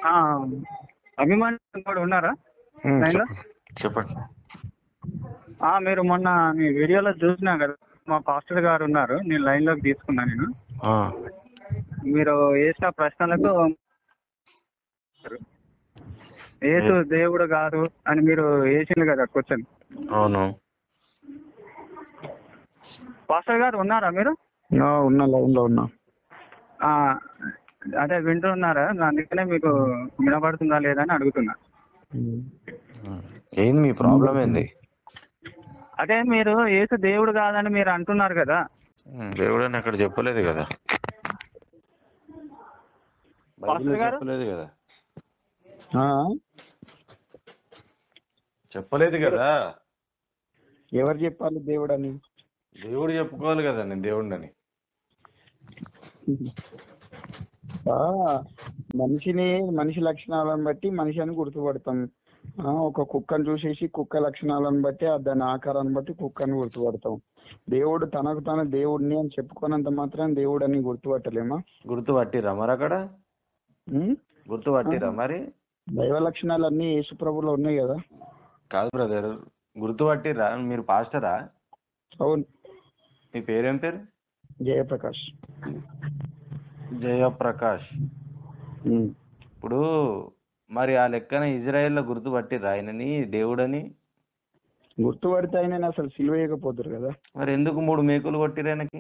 ఆ, అభిమాని కూడా ఉన్నారా ఉమ్, లైన్లో? చెప్పండి చెప్పండి ఆ, మీరు మొన్న మీ వీడియోలో చూసినా కదా మా పాస్టర్ గారు ఉన్నారు నేను లైన్లోకి తీసుకున్నా నేను ఆ, మీరు వేసిన ప్రశ్నలకు యేసు దేవుడు కాదు అని మీరు వేసింది కదా క్వశ్చన్ అవును పాస్టర్ గారు ఉన్నారా మీరు ఆ, ఉన్నా లైన్ లో ఉన్నా ఆ, అదే వింటున్నారా అందుకనే మీకు వినపడుతుందా లేదా అని అడుగుతున్నా ఉమ్. ఉమ్, ఏంది మీ ప్రాబ్లం ఏంది అదే మీరు యేసు దేవుడు కాదని మీరు అంటున్నారు కదా ఉమ్, దేవుడు అని అక్కడ చెప్పలేదు కదా బైబిల్లో గారు? చెప్పలేదు కదా ఆ, చెప్పలేదు కదా ఎవరు చెప్పాలి దేవుడు అని దేవుడు చెప్పుకోవాలి కదా నేను దేవుడిని ఆ, మనిషిని మనిషి లక్షణాలను బట్టి మనిషి అని గుర్తుపడతాం ఆ, ఒక కుక్కను చూసేసి కుక్క లక్షణాలను బట్టి ఆ దాని ఆకారాన్ని బట్టి కుక్కని గుర్తుపడతాం దేవుడు తనకు తాను దేవుడిని అని చెప్పుకోనంత మాత్రం దేవుడు అని గుర్తుపట్టలేమా గుర్తు పట్టిరా మరి అక్కడ ఉమ్? గుర్తు పట్టిరా మరి దైవ లక్షణాలు అన్ని యేసుప్రభులో ఉన్నాయి కదా కాదు బ్రదర్ గుర్తు పట్టిరా మీరు పాస్టరా అవును మీ పేరేం పేరు జయప్రకాష్ జయప్రకాష్ ఉమ్. ఇప్పుడు మరి ఆ లెక్కన ఇజ్రాయెల్లో గుర్తు పట్టిరా ఆయనని దేవుడని గుర్తుపడితే ఆయన అసలు సిలువేయకపోతారు కదా మరి ఎందుకు మూడు మేకులు కొట్టిరు ఆయనకి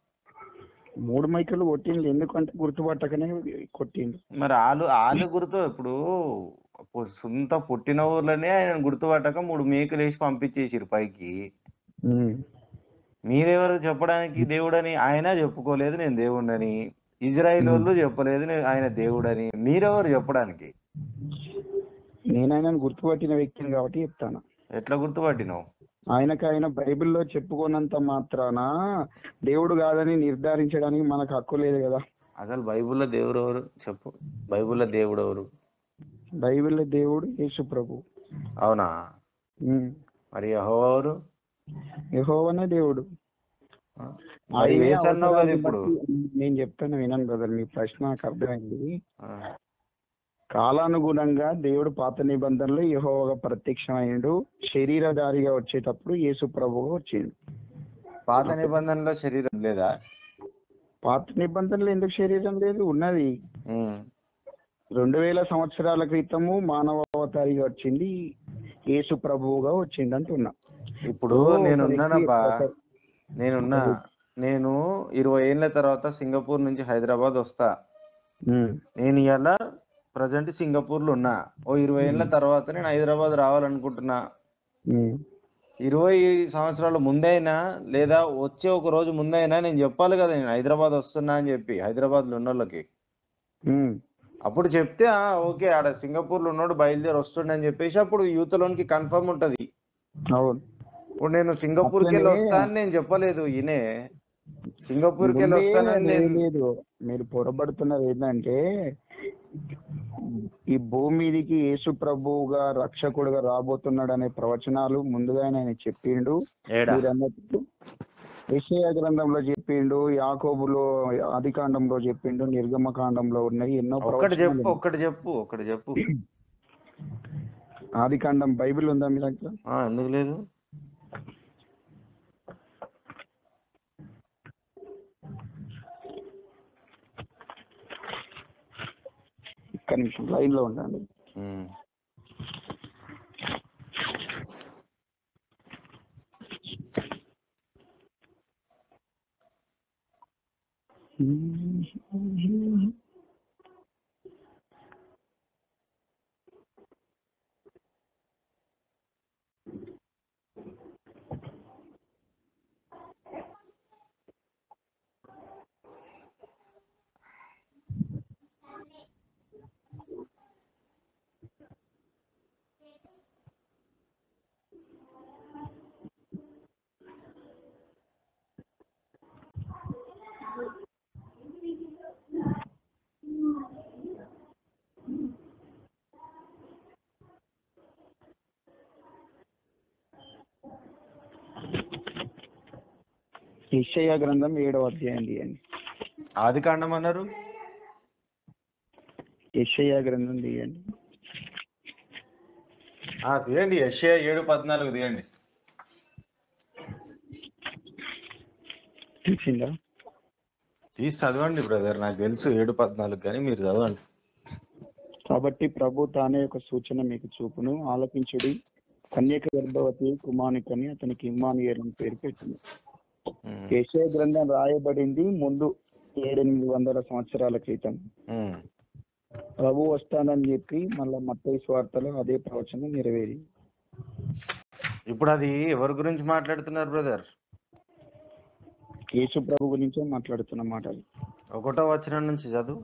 మూడు మైకులు కొట్టిండు ఎందుకంటే గుర్తుపట్టకనే కొట్టిండు మరి ఆలు ఆలు గుర్తు ఇప్పుడు పు- సొంత పుట్టిన ఊర్లోనే ఆయన గుర్తుపట్టక మూడు మేకులు వేసి పంపించేసిరు పైకి ఉమ్. మీరెవరు చెప్పడానికి దేవుడని ఆయన చెప్పుకోలేదు నేను దేవుడని ఇజ్రాయిల్ వాళ్ళు చెప్పలేదు నేను ఆయన దేవుడని మీరెవరు చెప్పడానికి నేను ఆయనను గుర్తుపట్టిన వ్యక్తిని కాబట్టి చెప్తాను ఎట్లా గుర్తుపట్టినావు ఆయనకు ఆయన బైబిల్లో చెప్పుకోనంత మాత్రాన దేవుడు కాదని నిర్ధారించడానికి మనకు హక్కు లేదు కదా అసలు బైబిల్లో దేవుడు ఎవరు చెప్పు బైబిల్లో దేవుడు ఎవరు బైబిల్లో దేవుడు యేసు ప్రభు అవునా ఉమ్. మరి యెహోవా ఎవరు యెహోవానే దేవుడు మరి ఆయనే యేసు అన్నావు కదా అవసరాన్ని ఇప్పుడు బట్టి- నేను చెప్తాను వినండి బ్రదర్ మీ ప్రశ్న నాకు అర్థమైంది ఆ, కాలానుగుణంగా దేవుడు పాత నిబంధనలో యెహోవాగా ప్రత్యక్షమైండు శరీరధారిగా వచ్చేటప్పుడు యేసు ప్రభుగా వచ్చిండు పాత నిబంధనలో శరీరం లేదా పాత నిబంధనలు ఎందుకు శరీరం లేదు ఉన్నది ఉమ్, రెండు వేల సంవత్సరాల క్రితము మానవ అవతారిగా వచ్చింది యేసు ప్రభువుగా వచ్చింది అంటున్నా ఇప్పుడు ఓ, నేనున్నానబ్బా ఒక- నేనున్నా నేను ఇరవై ఏళ్ళ తర్వాత సింగపూర్ నుంచి హైదరాబాద్ వస్తా ఉమ్, నేను ఇవాళ ప్రజెంట్ సింగపూర్ లో ఉన్నా ఓ ఇరవై ఏళ్ళ తర్వాత నేను హైదరాబాద్ రావాలనుకుంటున్నా ఉమ్, ఇరవై సంవత్సరాల ముందైనా లేదా వచ్చే ఒక రోజు ముందైనా నేను చెప్పాలి కదా నేను హైదరాబాద్ వస్తున్నా అని చెప్పి హైదరాబాద్ లో ఉన్న వాళ్ళకి ఉమ్, అప్పుడు చెప్తే "ఆ, ఓకే ఆడ సింగపూర్ లో ఉన్నాడు బయలుదేరి వస్తుండే అని చెప్పేసి అప్పుడు యూత్ లోనికి కన్ఫర్మ్ ఉంటది అవును ఇప్పుడు నేను సింగపూర్ కి వెళ్ళి అట్లనే- వస్తా అని నేను చెప్పలేదు ఈయనే సింగపూర్ కి వెళ్ళి ముందే వస్తానని లేదు, నేను లేదు మీరు పొరబడుతున్నది ఏంటంటే ఈ భూమి మీదికి యేసు ప్రభువుగా రక్షకుడుగా రాబోతున్నాడు అనే ప్రవచనాలు ముందుగానే ఆయన చెప్పిండు ఏడా మీరు అన్నట్టు యెషయా గ్రంథంలో చెప్పిండు యాకోబులో ఆది కాండంలో చెప్పిండు నిర్గమ కాండంలో ఉన్నాయి ఎన్నో ఒక్కటి ప్రవచనాలు చెప్పు ఉన్నాయి. ఒక్కటి చెప్పు ఒక్కటి చెప్పు ఆది కాండం బైబిల్ ఉందా మీ దగ్గర ఆ ఎందుకు లేదు ఒక్క నిమిషం లైన్ లో ఉండండి ఉమ్. యెషయా గ్రంథం ఏడవ అధ్యాయం తీయండి ఆది కాండం అన్నారు యెషయా గ్రంథం తీయండి ఆ, తీయండి యెషయా ఏడు పద్నాలుగు తీయండి తీసిందా తీసి చదవండి బ్రదర్ నాకు తెలుసు ఏడు పద్నాలుగు కానీ మీరు చదవండి కాబట్టి ప్రభు తానే ఒక సూచన మీకు చూపును ఆలకించుడి కన్యక గర్భవతి కుమారునికని అతనికి ఇమ్మానుయేల్ అని పేరు పెట్టింది ఉమ్, యెషయా గ్రంథం రాయబడింది ముందు ఏడెనిమిది వందల సంవత్సరాల క్రితం ఉమ్. ప్రభు వస్తానని చెప్పి మళ్ళా మత్తయి స్వార్థలో అదే ప్రవచనం నెరవేరి ఇప్పుడు అది ఎవరి గురించి మాట్లాడుతున్నారు బ్రదర్ యేసు ప్రభు గురించే మాట్లాడుతున్న మాటలు ఒకటో వచనం నుంచి చదువు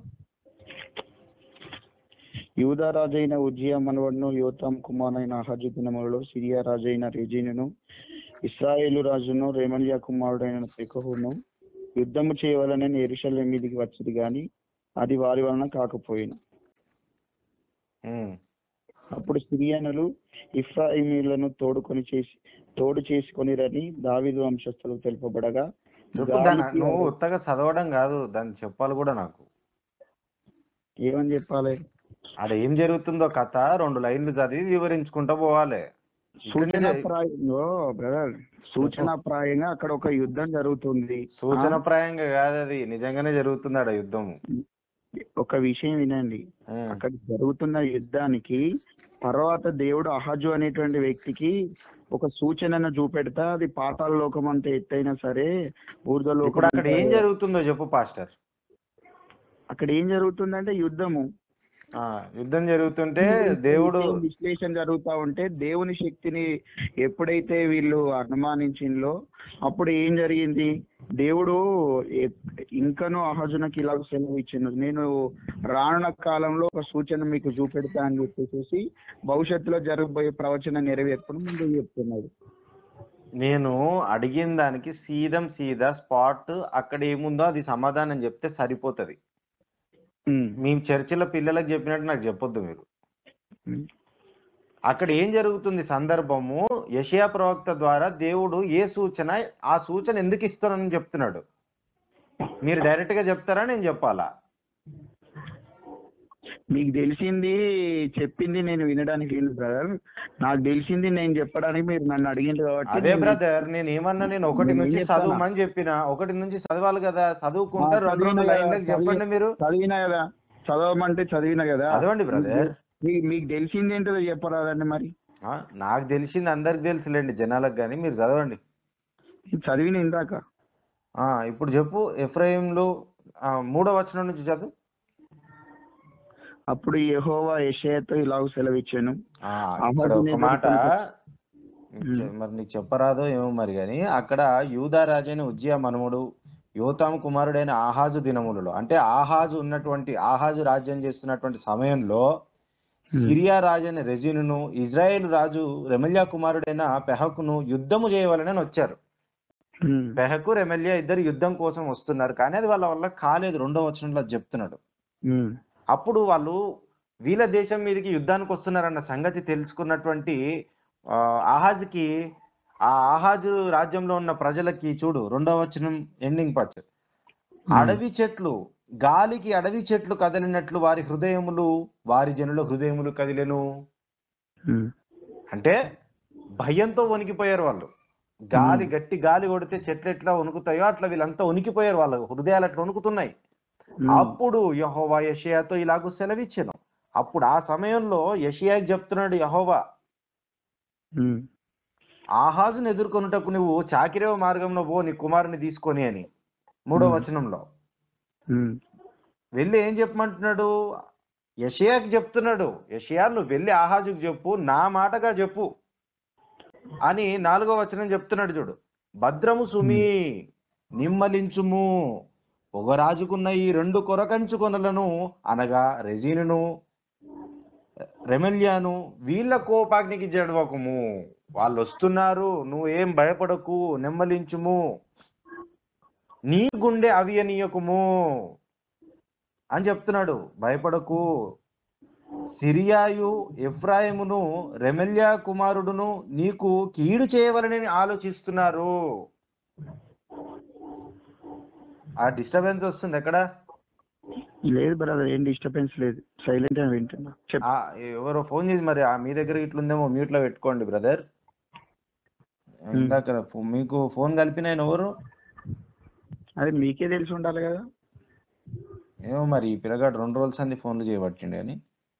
యూదా రాజైన ఉజ్జియా మనవడును యోతాం కుమారుడైన అహజు దినములలో సిరియా రాజైన రెజీనును ఇస్రాయేలు రాజును రేమల్యా కుమారుడైన పెకహును యుద్ధము చేయవలనని ఎరుషలేం మీదికి వచ్చింది గాని అది వారి వలన కాకపోయిన ఉమ్, అప్పుడు సిరియనులు ఇఫ్రాయిమీలను తోడుకొని చేసి తోడు చేసుకొనిరని దావీదు వంశస్థులకు తెలుపబడగా చెప్పు దాన్ని గాలికి నువ్వు ఉత్తగా చదవడం కాదు దాన్ని చెప్పాలి కూడా నాకు ఏమని చెప్పాలి ఆడ ఏం జరుగుతుందో కథ రెండు లైన్లు చదివి వివరించుకుంటూ పోవాలి ఇక్కడనే సూచన జరి- ప్రాయంగా బ్రదర్ సూచన ప్రాయంగా అక్కడ ఒక యుద్ధం జరుగుతుంది సూచన ప్రాయంగా కాదు అది నిజంగానే జరుగుతుంది ఆడ యుద్ధం ఒక విషయం వినండి ఉమ్, అక్కడ జరుగుతున్న యుద్ధానికి తర్వాత దేవుడు అహజు అనేటువంటి వ్యక్తికి ఒక సూచనను చూపెడతా అది పాతాళ లోకం అంత ఎత్తైనా సరే ఊర్ధ ఇప్పుడు అక్కడ ఏం లోకం జరుగుతుందో చెప్పు పాస్టర్ అక్కడ ఏం జరుగుతుందంటే యుద్ధము ఆ యుద్ధం జరుగుతుంటే దేవుడు విషయం విశ్లేషణ జరుగుతా ఉంటే దేవుని శక్తిని ఎప్పుడైతే వీళ్ళు అనుమానించిందో అప్పుడు ఏం జరిగింది దేవుడు ఎ- ఇంకనూ అహజునకి ఇలా సెలవు ఇచ్చిండు నేను రానున్న కాలంలో ఒక సూచన మీకు చూపెడతా అని చెప్పేసి భవిష్యత్తులో జరగబోయే ప్రవచన నెరవేర్పును ముందు చెప్తున్నాడు నేను అడిగిన దానికి సీదం సీదా స్పాట్ అక్కడ ఏముందో అది సమాధానం చెప్తే సరిపోతది ఉమ్, మీ చర్చిలో పిల్లలకు చెప్పినట్టు నాకు చెప్పొద్దు మీరు ఉమ్. అక్కడ ఏం జరుగుతుంది సందర్భము యషయా ప్రవక్త ద్వారా దేవుడు ఏ సూచన ఆ సూచన ఎందుకు ఇస్తున్నానని చెప్తున్నాడు మీరు డైరెక్ట్ గా చెప్తారా నేను చెప్పాలా మీకు తెలిసింది చెప్పింది నేను వినడానికి లేదు బ్రదర్ నాకు తెలిసింది నేను చెప్పడానికి మీరు నన్ను అడిగింది కాబట్టి అదే నేను- బ్రదర్ నేను ఏమన్నా నేను ఒకటి నేను ఏం నుంచి చెప్తానా? చదవమని చెప్పిన ఒకటి నుంచి చదవాలి కదా చదువుకుంటా ఆ, రెండు రెండు చదివిన లైన్లకు కదా, చెప్పండి మీరు చదివినా కదా చదవమంటే చదివిన కదా చదవండి బ్రదర్ మీకు మీకు తెలిసింది ఏంటో చెప్పరాదండి మరి ఆ, నాకు తెలిసింది అందరికి తెలుసులేండి జనాలకు కానీ మీరు చదవండి నేను చదివిన ఇందాక ఆ ఇప్పుడు చెప్పు ఎఫ్రాయింలు ఆ, మూడో వచనం నుంచి చదువు అప్పుడు యెహోవా యెషయాతో ఇలాగ సెలవిచ్చాను ఆ, అహజు ఇక్కడ ఒక నేను మాట ఉమ్. చె- మరి నీకు చెప్పరాదో ఏమో మరి కానీ అక్కడ యూదా రాజైన ఉజ్జియా మనముడు యోతాము కుమారుడైన ఆహాజు దినములలో అంటే ఆహాజు ఉన్నటువంటి ఆహాజు రాజ్యం చేస్తున్నటువంటి సమయంలో సిరియా రాజైన రెజినును ఇజ్రాయేల్ రాజు రెమల్యా కుమారుడైన పెహకును యుద్ధము చేయవలనని వచ్చారు ఉమ్, పెహకు రెమల్యా ఇద్దరు యుద్ధం కోసం వస్తున్నారు కానీ అది వాళ్ళ వల్ల కాలేదు రెండో వచనంలో అది చెప్తున్నాడు ఉమ్, అప్పుడు వాళ్ళు వీళ్ళ దేశం మీదకి యుద్ధానికి వస్తున్నారన్న సంగతి తెలుసుకున్నటువంటి ఆ, ఆహాజ్కి ఆ ఆహాజు రాజ్యంలో ఉన్న ప్రజలకి చూడు రెండవ వచనం ఎండింగ్ పచ్ అడవి చెట్లు గాలికి అడవి చెట్లు కదిలినట్లు వారి హృదయములు వారి జనుల హృదయములు కదిలెను ఉమ్, అంటే భయంతో వణికిపోయారు వాళ్ళు గాలి గట్టి గాలి కొడితే చెట్లు ఎట్లా వణుకుతాయో అట్లా వీళ్ళంతా వణికిపోయారు వాళ్ళ హృదయాలు అట్లా వణుకుతున్నాయి ఉమ్, అప్పుడు యహోవా యషయాతో ఇలాగూ సెలవిచ్చాను అప్పుడు ఆ సమయంలో యషయాకి చెప్తున్నాడు యహోవా ఉమ్, ఆహాజును ఎదుర్కొనుటకు నువ్వు చాకిరేవ మార్గంలో పో నీ కుమారుని తీసుకొని అని మూడో Hmm. వచనంలో ఉమ్, వెళ్ళి ఏం చెప్పమంటున్నాడు యషయాకి చెప్తున్నాడు యషయా నువ్వు వెళ్ళి ఆహాజుకు చెప్పు నా మాటగా చెప్పు అని నాలుగో వచనం చెప్తున్నాడు చూడు భద్రము సుమి నిమ్మలించుము ఒక రాజుకున్న ఈ రెండు కొరకంచు కొనలను అనగా రెజీనును రెమెల్యాను వీళ్ళ కోపాగ్నికి జడవకము వాళ్ళు వస్తున్నారు నువ్వు ఏం భయపడకు నెమ్మలించుము నీ గుండె అవియనీయకుము అని చెప్తున్నాడు భయపడకు సిరియాయు ఎఫ్రాయిమును రెమెల్యా కుమారుడును నీకు కీడు చేయవలనని ఆలోచిస్తున్నారు ఆ డిస్టర్బెన్స్ వస్తుంది ఎక్కడ లేదు బ్రదర్ ఏం డిస్టర్బెన్స్ లేదు సైలెంట్ గా వింటున్నా చెప్పు ఆ, ఎవరో ఫోన్ చేసి మరి ఆ మీ దగ్గర ఇట్లుందేమో మ్యూట్ లో పెట్టుకోండి బ్రదర్ ఇందాక ఫో- మీకు ఫోన్ కలిపిన ఆయన ఎవరు అది మీకే తెలిసి ఉండాలి కదా ఏమో మరి ఈ పిల్లగాడు రెండు రోజుల సంది ఫోన్లు చేయబట్టిండు అని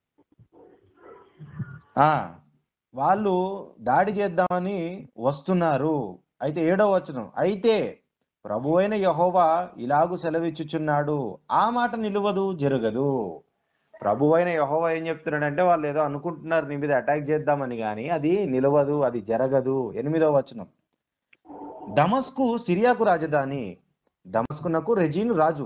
ఆ వాళ్ళు దాడి చేద్దామని వస్తున్నారు అయితే ఏడో వచనం అయితే ప్రభు అయిన యహోవా ఇలాగు సెలవిచ్చుచున్నాడు ఆ మాట నిలవదు జరగదు ప్రభు అయిన యహోవా ఏం చెప్తున్నాడంటే వాళ్ళు ఏదో అనుకుంటున్నారు నీ మీద అటాక్ చేద్దామని కానీ అది నిలవదు అది జరగదు ఎనిమిదో వచనం దమస్కు సిరియాకు రాజధాని దమస్కునకు రెజీను రాజు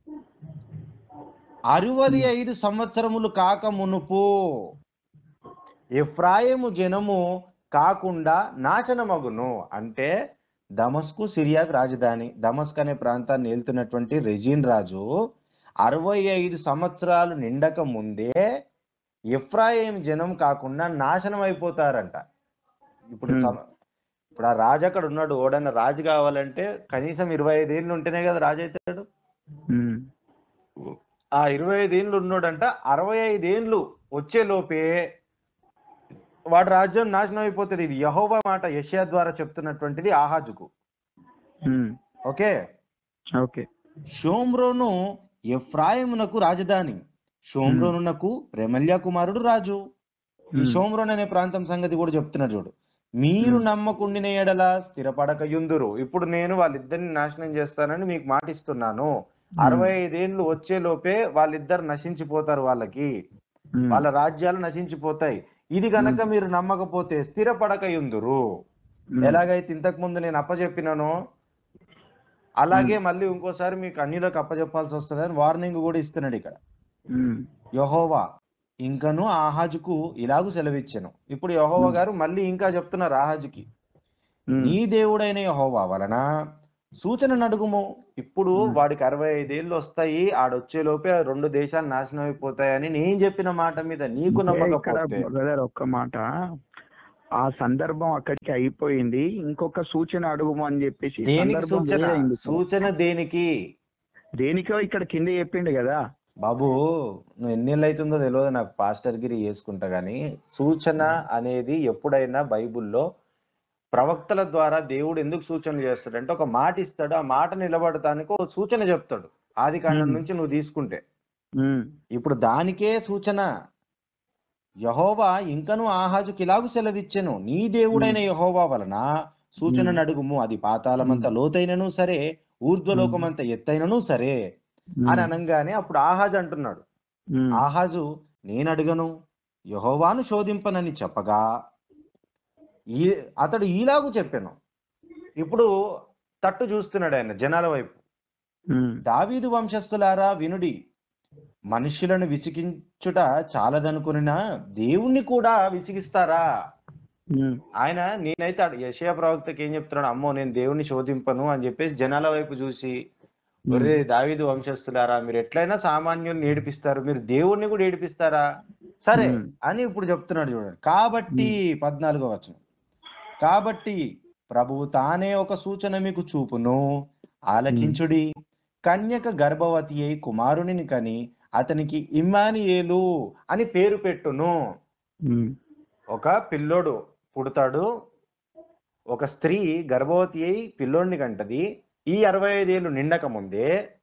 అరవది ఐదు సంవత్సరములు కాక మునుపు ఎఫ్రాయిము జనము కాకుండా నాశనమగును అంటే దమస్కు సిరియాకు రాజధాని దమస్క్ అనే ప్రాంతాన్ని ఏలుతున్నటువంటి రెజీన్ రాజు అరవై ఐదు సంవత్సరాలు నిండక ముందే ఎఫ్రాయిం జనం కాకుండా నాశనం అయిపోతారంట ఇప్పుడు Hmm. సమ- ఇప్పుడు ఆ రాజు అక్కడ ఉన్నాడు ఓడన్న రాజు కావాలంటే కనీసం ఇరవై ఐదేళ్ళు ఉంటేనే కదా రాజు అవుతాడు ఉమ్. ఆ ఇరవై ఐదేళ్ళు ఉన్నాడంట అరవై ఐదేళ్ళు వచ్చే లోపే వాడి రాజ్యం నాశనం అయిపోతుంది ఇది యహోవా మాట యషయా ద్వారా చెప్తున్నటువంటిది ఆహాజుకు ఉమ్. ఓకే ఓకే షోమ్రోను ఎఫ్రాయిమునకు రాజధాని షోమ్రోనునకు రెమల్యా కుమారుడు రాజు ఈ ఉమ్. షోమ్రోన్ అనే ప్రాంతం సంగతి కూడా చెప్తున్నారు చూడు మీరు Hmm. నమ్మకుండిన ఎడల స్థిరపడక యుందురు ఇప్పుడు నేను వాళ్ళిద్దరిని నాశనం చేస్తానని మీకు మాటిస్తున్నాను అరవై ఐదేళ్లు వచ్చే లోపే వాళ్ళిద్దరు నశించిపోతారు వాళ్ళకి ఉమ్. వాళ్ళ రాజ్యాలు నశించిపోతాయి ఇది గనక మీరు నమ్మకపోతే స్థిరపడక యుందురు ఉమ్. ఎలాగైతే ఇంతకు ముందు నేను అప్పచెప్పినానో అలాగే మళ్ళీ ఇంకోసారి మీకు అన్నిలోకి అప్పచెప్పాల్సి వస్తుంది అని వార్నింగ్ కూడా ఇస్తున్నాడు ఇక్కడ ఉమ్. యహోవా ఇంకను ఆహాజుకు ఇలాగు సెలవిచ్చాను ఇప్పుడు యహోవా గారు మళ్ళీ ఇంకా చెప్తున్నారు ఆహాజుకి ఉమ్. నీ దేవుడైన యహోవా వలన సూచన నడుగుము ఇప్పుడు వాడికి అరవై ఐదేళ్ళు వస్తాయి ఆడొచ్చే లోపే ఆ రెండు దేశాలు నాశనం అయిపోతాయని నేను చెప్పిన మాట మీద నీకు అంటే ఇక్కడ నమ్మకపోతే బ్రదర్ ఒక్క మాట ఆ సందర్భం అక్కడికి అయిపోయింది ఇంకొక సూచన అడుగుము అని చెప్పేసి దేనికి సందర్భం సూచన వేరైంది ఇక్కడ. సూచన దేనికి దేనికో ఇక్కడ కింద చెప్పిండు కదా బాబు నువ్వు ఎన్నేళ్ళు అవుతుందో తెలియదు నాకు పాస్టర్ గిరి చేసుకుంటా గానీ సూచన అనేది ఎప్పుడైనా బైబిల్లో ప్రవక్తల ద్వారా దేవుడు ఎందుకు సూచనలు చేస్తాడంటే ఒక మాట ఇస్తాడు ఆ మాట నిలబడటానికి ఒక సూచన చెప్తాడు ఆది కాండం Hmm. నుంచి నువ్వు తీసుకుంటే ఉమ్. ఇప్పుడు దానికే సూచన యహోవా ఇంకను ఆహాజుకి ఇలాగు సెలవిచ్చెను నీ దేవుడైన యహోవా వలన సూచన Hmm. నడుగుము అది పాతాళమంత లోతైనను సరే ఊర్ధ్వలోకమంత ఎత్తైనను సరే అని అనగానే అప్పుడు ఆహాజ్ అంటున్నాడు ఉమ్. ఆహాజు నేను అడగను యహోవాను శోధింపనని చెప్పగా ఈ అతడు ఈలాగు చెప్పాను ఇప్పుడు తట్టు చూస్తున్నాడు ఆయన జనాల వైపు ఉమ్. దావీదు వంశస్థులారా వినుడి మనుష్యులను విసిగించుట చాలదనుకునినా దేవుణ్ణి కూడా విసిగిస్తారా ఉమ్. ఆయన నేనైతే యశయ ప్రవక్తకి ఏం చెప్తున్నాడు అమ్మో నేను దేవుణ్ణి శోధింపను అని చెప్పేసి జనాల వైపు చూసి ఒరే దావీదు వంశస్థులారా మీరు ఎట్లయినా సామాన్యుల్ని ఏడిపిస్తారు మీరు దేవుణ్ణి కూడా ఏడిపిస్తారా సరే Hmm. అని ఇప్పుడు చెప్తున్నాడు చూడండి కాబట్టి పద్నాలుగో వచనం కాబట్టి ప్రభువు తానే ఒక సూచన మీకు చూపును ఆలకించుడి కన్యక గర్భవతి అయి కుమారునిని కని అతనికి ఇమ్మానియేలు అని పేరు పెట్టును ఉమ్. ఒక పిల్లోడు పుడతాడు ఒక స్త్రీ గర్భవతి అయి పిల్లోడిని కంటది ఈ అరవై ఐదేళ్ళు నిండక ముందే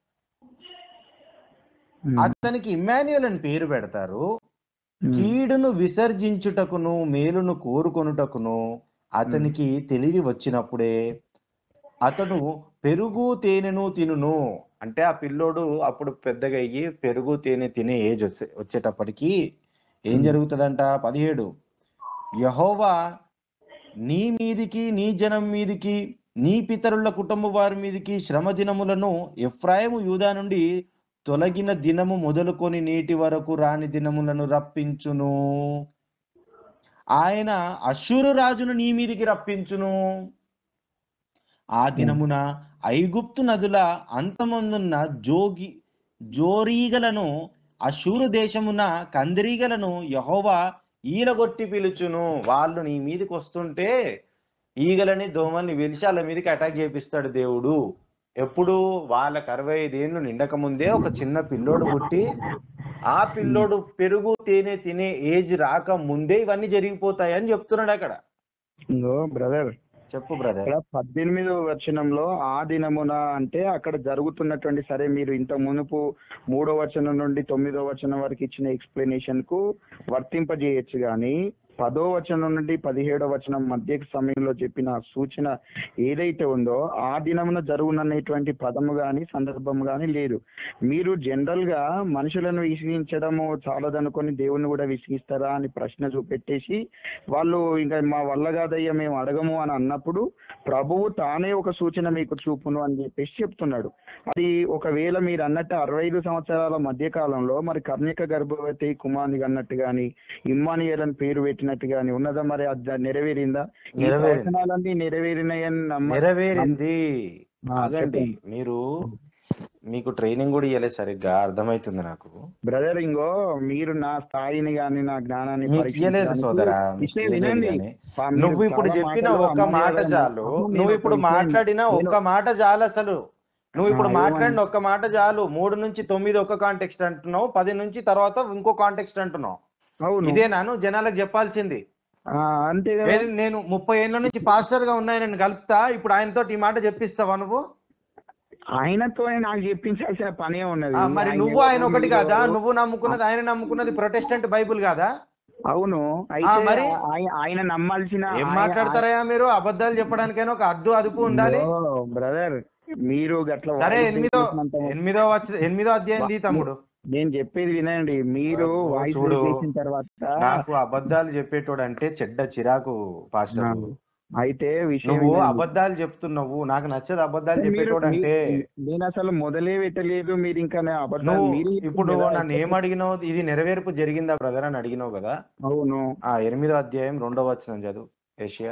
ఉమ్. అతనికి ఇమ్మాన్యుయల్ అని పేరు పెడతారు ఉమ్. కీడును విసర్జించుటకును మేలును కోరుకొనుటకును అతనికి తెలివి వచ్చినప్పుడే అతను పెరుగు తేనెను తినును అంటే ఆ పిల్లోడు అప్పుడు పెద్దగా అయ్యి పెరుగు తేనె తినే ఏజ్ వచ్చే వచ్చేటప్పటికి ఏం జరుగుతుందంట పదిహేడు యహోవా నీ మీదికి నీ జనం మీదికి నీ పితరుల కుటుంబ వారి మీదికి శ్రమ దినములను ఎఫ్రాయిము యూదా నుండి తొలగిన దినము మొదలుకొని నేటి వరకు రాని దినములను రప్పించును ఆయన అశ్షూరు రాజును నీ మీదికి రప్పించును ఆ దినమున ఐగుప్తు నదుల అంతమందున్న జోగి జోరీగలను అశూరు దేశమున కందిరీగలను యహోవా ఈలగొట్టి పిలుచును వాళ్ళు నీ మీదకి వస్తుంటే ఈగలని దోమల్ని వెలిసి వాళ్ళ మీదకి అటాక్ చేపిస్తాడు దేవుడు ఎప్పుడు వాళ్ళకి అరవై ఐదేళ్ళు నిండక ముందే ఒక చిన్న పిల్లోడు పుట్టి ఆ పిల్లోడు పెరుగు తేనె తినే ఏజ్ రాక ముందే ఇవన్నీ జరిగిపోతాయని చెప్తున్నాడు అక్కడ ఇంగో బ్రదర్ చెప్పు బ్రదర్ ఇక్కడ పద్దెనిమిదో వచనంలో ఆ దినమున అంటే అక్కడ జరుగుతున్నటువంటి సరే మీరు ఇంత మునుపు మూడో వచనం నుండి తొమ్మిదో వచనం వరకు ఇచ్చిన ఎక్స్ప్లెనేషన్ కు వర్తింపజేయచ్చు గాని పదో వచనం నుండి పదిహేడో వచనం మధ్య సమయంలో చెప్పిన సూచన ఏదైతే ఉందో ఆ దినమున జరుగుననేటువంటి పదము గాని సందర్భం గాని లేదు మీరు జనరల్ గా మనుషులను విసిగించడము చాలదనుకొని దేవుణ్ణి కూడా విసిగిస్తారా అని ప్రశ్న చూపెట్టేసి వాళ్ళు ఇంకా మా వల్ల కాదయ్యా మేము అడగము అని అన్నప్పుడు ప్రభువు తానే ఒక సూచన మీకు చూపును అని చెప్పేసి చెప్తున్నాడు అది ఒకవేళ మీరు అన్నట్టు అరవై ఐదు సంవత్సరాల మధ్య కాలంలో మరి కర్ణిక గర్భవతి కుమారుని అన్నట్టు గాని ఇమ్మానియల్ అని పేరు పెట్టినట్టు గాని ఉన్నదా మరి అది నెరవేరిందా ఈ నెరవేరింది. ప్రవచనాలన్నీ నెరవేరినాయని నమ్మ నెరవేరింది ఆ, ఆగండి చెప్పండి. మీరు మీకు ట్రైనింగ్ కూడా ఇవ్వలేదు సరిగ్గా అర్థమవుతుంది నాకు బ్రదర్ ఇంగో మీరు నా స్థాయిని గాని నా జ్ఞానాన్ని మీకు పరీక్షించడానికి ఇయ్యలేదు సోదరా మీకు విషయం ఇయ్యలేదు వినండి కానీ పా- మీరు నువ్వు ఇప్పుడు చాలా చెప్పిన మాటలు ఒక్క మాట అమ్మగారు చాలు అన్నారు. నేను నువ్వు ఒక ఇప్పుడు విషయం- మాట్లాడిన నేను- ఒక్క మాట చాలు అసలు నువ్వు ఇప్పుడు ఆ, మాట్లాడిన ఏమని? ఒక్క మాట చాలు మూడు నుంచి తొమ్మిది ఒక కాంటెక్స్ట్ అంటున్నావు పది నుంచి తర్వాత ఇంకో కాంటెక్స్ట్ అంటున్నావు అవును ఇదే నాను జనాలకు చెప్పాల్సింది ఆ, అంతే కదా ఏది నేను ముప్పై ఏళ్ళ నుంచి పాస్టర్ గా ఉన్నాయి నేను కలుపుతా ఇప్పుడు ఆయనతో ఈ మాట చెప్పిస్తావా నువ్వు ఆయనతోనే నాకు చెప్పించాల్సిన పనే ఉన్నది ఆ, మరి ఆయన నువ్వు ఆయన ఎవరు ఒకటి కాదా మీరు? నువ్వు నమ్ముకున్నది ఆయన నమ్ముకున్నది ప్రొటెస్టెంట్ బైబుల్ కాదా అవును అయితే మరి? ఆయ- ఆయన నమ్మాల్సిన ఏం ఆయన- మాట్లాడతారయ్యా మీరు అబద్ధాలు చెప్పడానికైనా ఒక అద్దు అదుపు ఉండాలి ఓ, బ్రదర్ మీరు గట్ల సరే వాయిస్ ఎనిమిదో చేసినంత- ఎనిమిదో వచ్చ ఎనిమిదో అధ్యాయం తీ తమ్ముడు నేను చెప్పేది వినండి మీరు ఓ, వాయిస్ చూడు. చేసిన తర్వాత నాకు అబద్ధాలు చెప్పేటోడు అంటే చెడ్డ చిరాకు పాస్టర్ ఆ, అయితే విషయం నువ్వు వినండి. అబద్ధాలు చెప్తున్నావు నాకు నచ్చదు అబద్ధాలు మీరు- చెప్పేటోడు అంటే మీ- నేను అసలు మొదలే పెట్టలేదు మీరు ఇంకా నా అబద్ధాలు నువ్వు మీరే ఇప్పుడు చెప్తున్నారు కదా. నన్ను ఏం అడిగినావు ఇది నెరవేర్పు జరిగిందా బ్రదర్ అని అడిగినావు కదా అవును ఆ ఎనిమిదో అధ్యాయం రెండో వచనం చదువు ఏషియా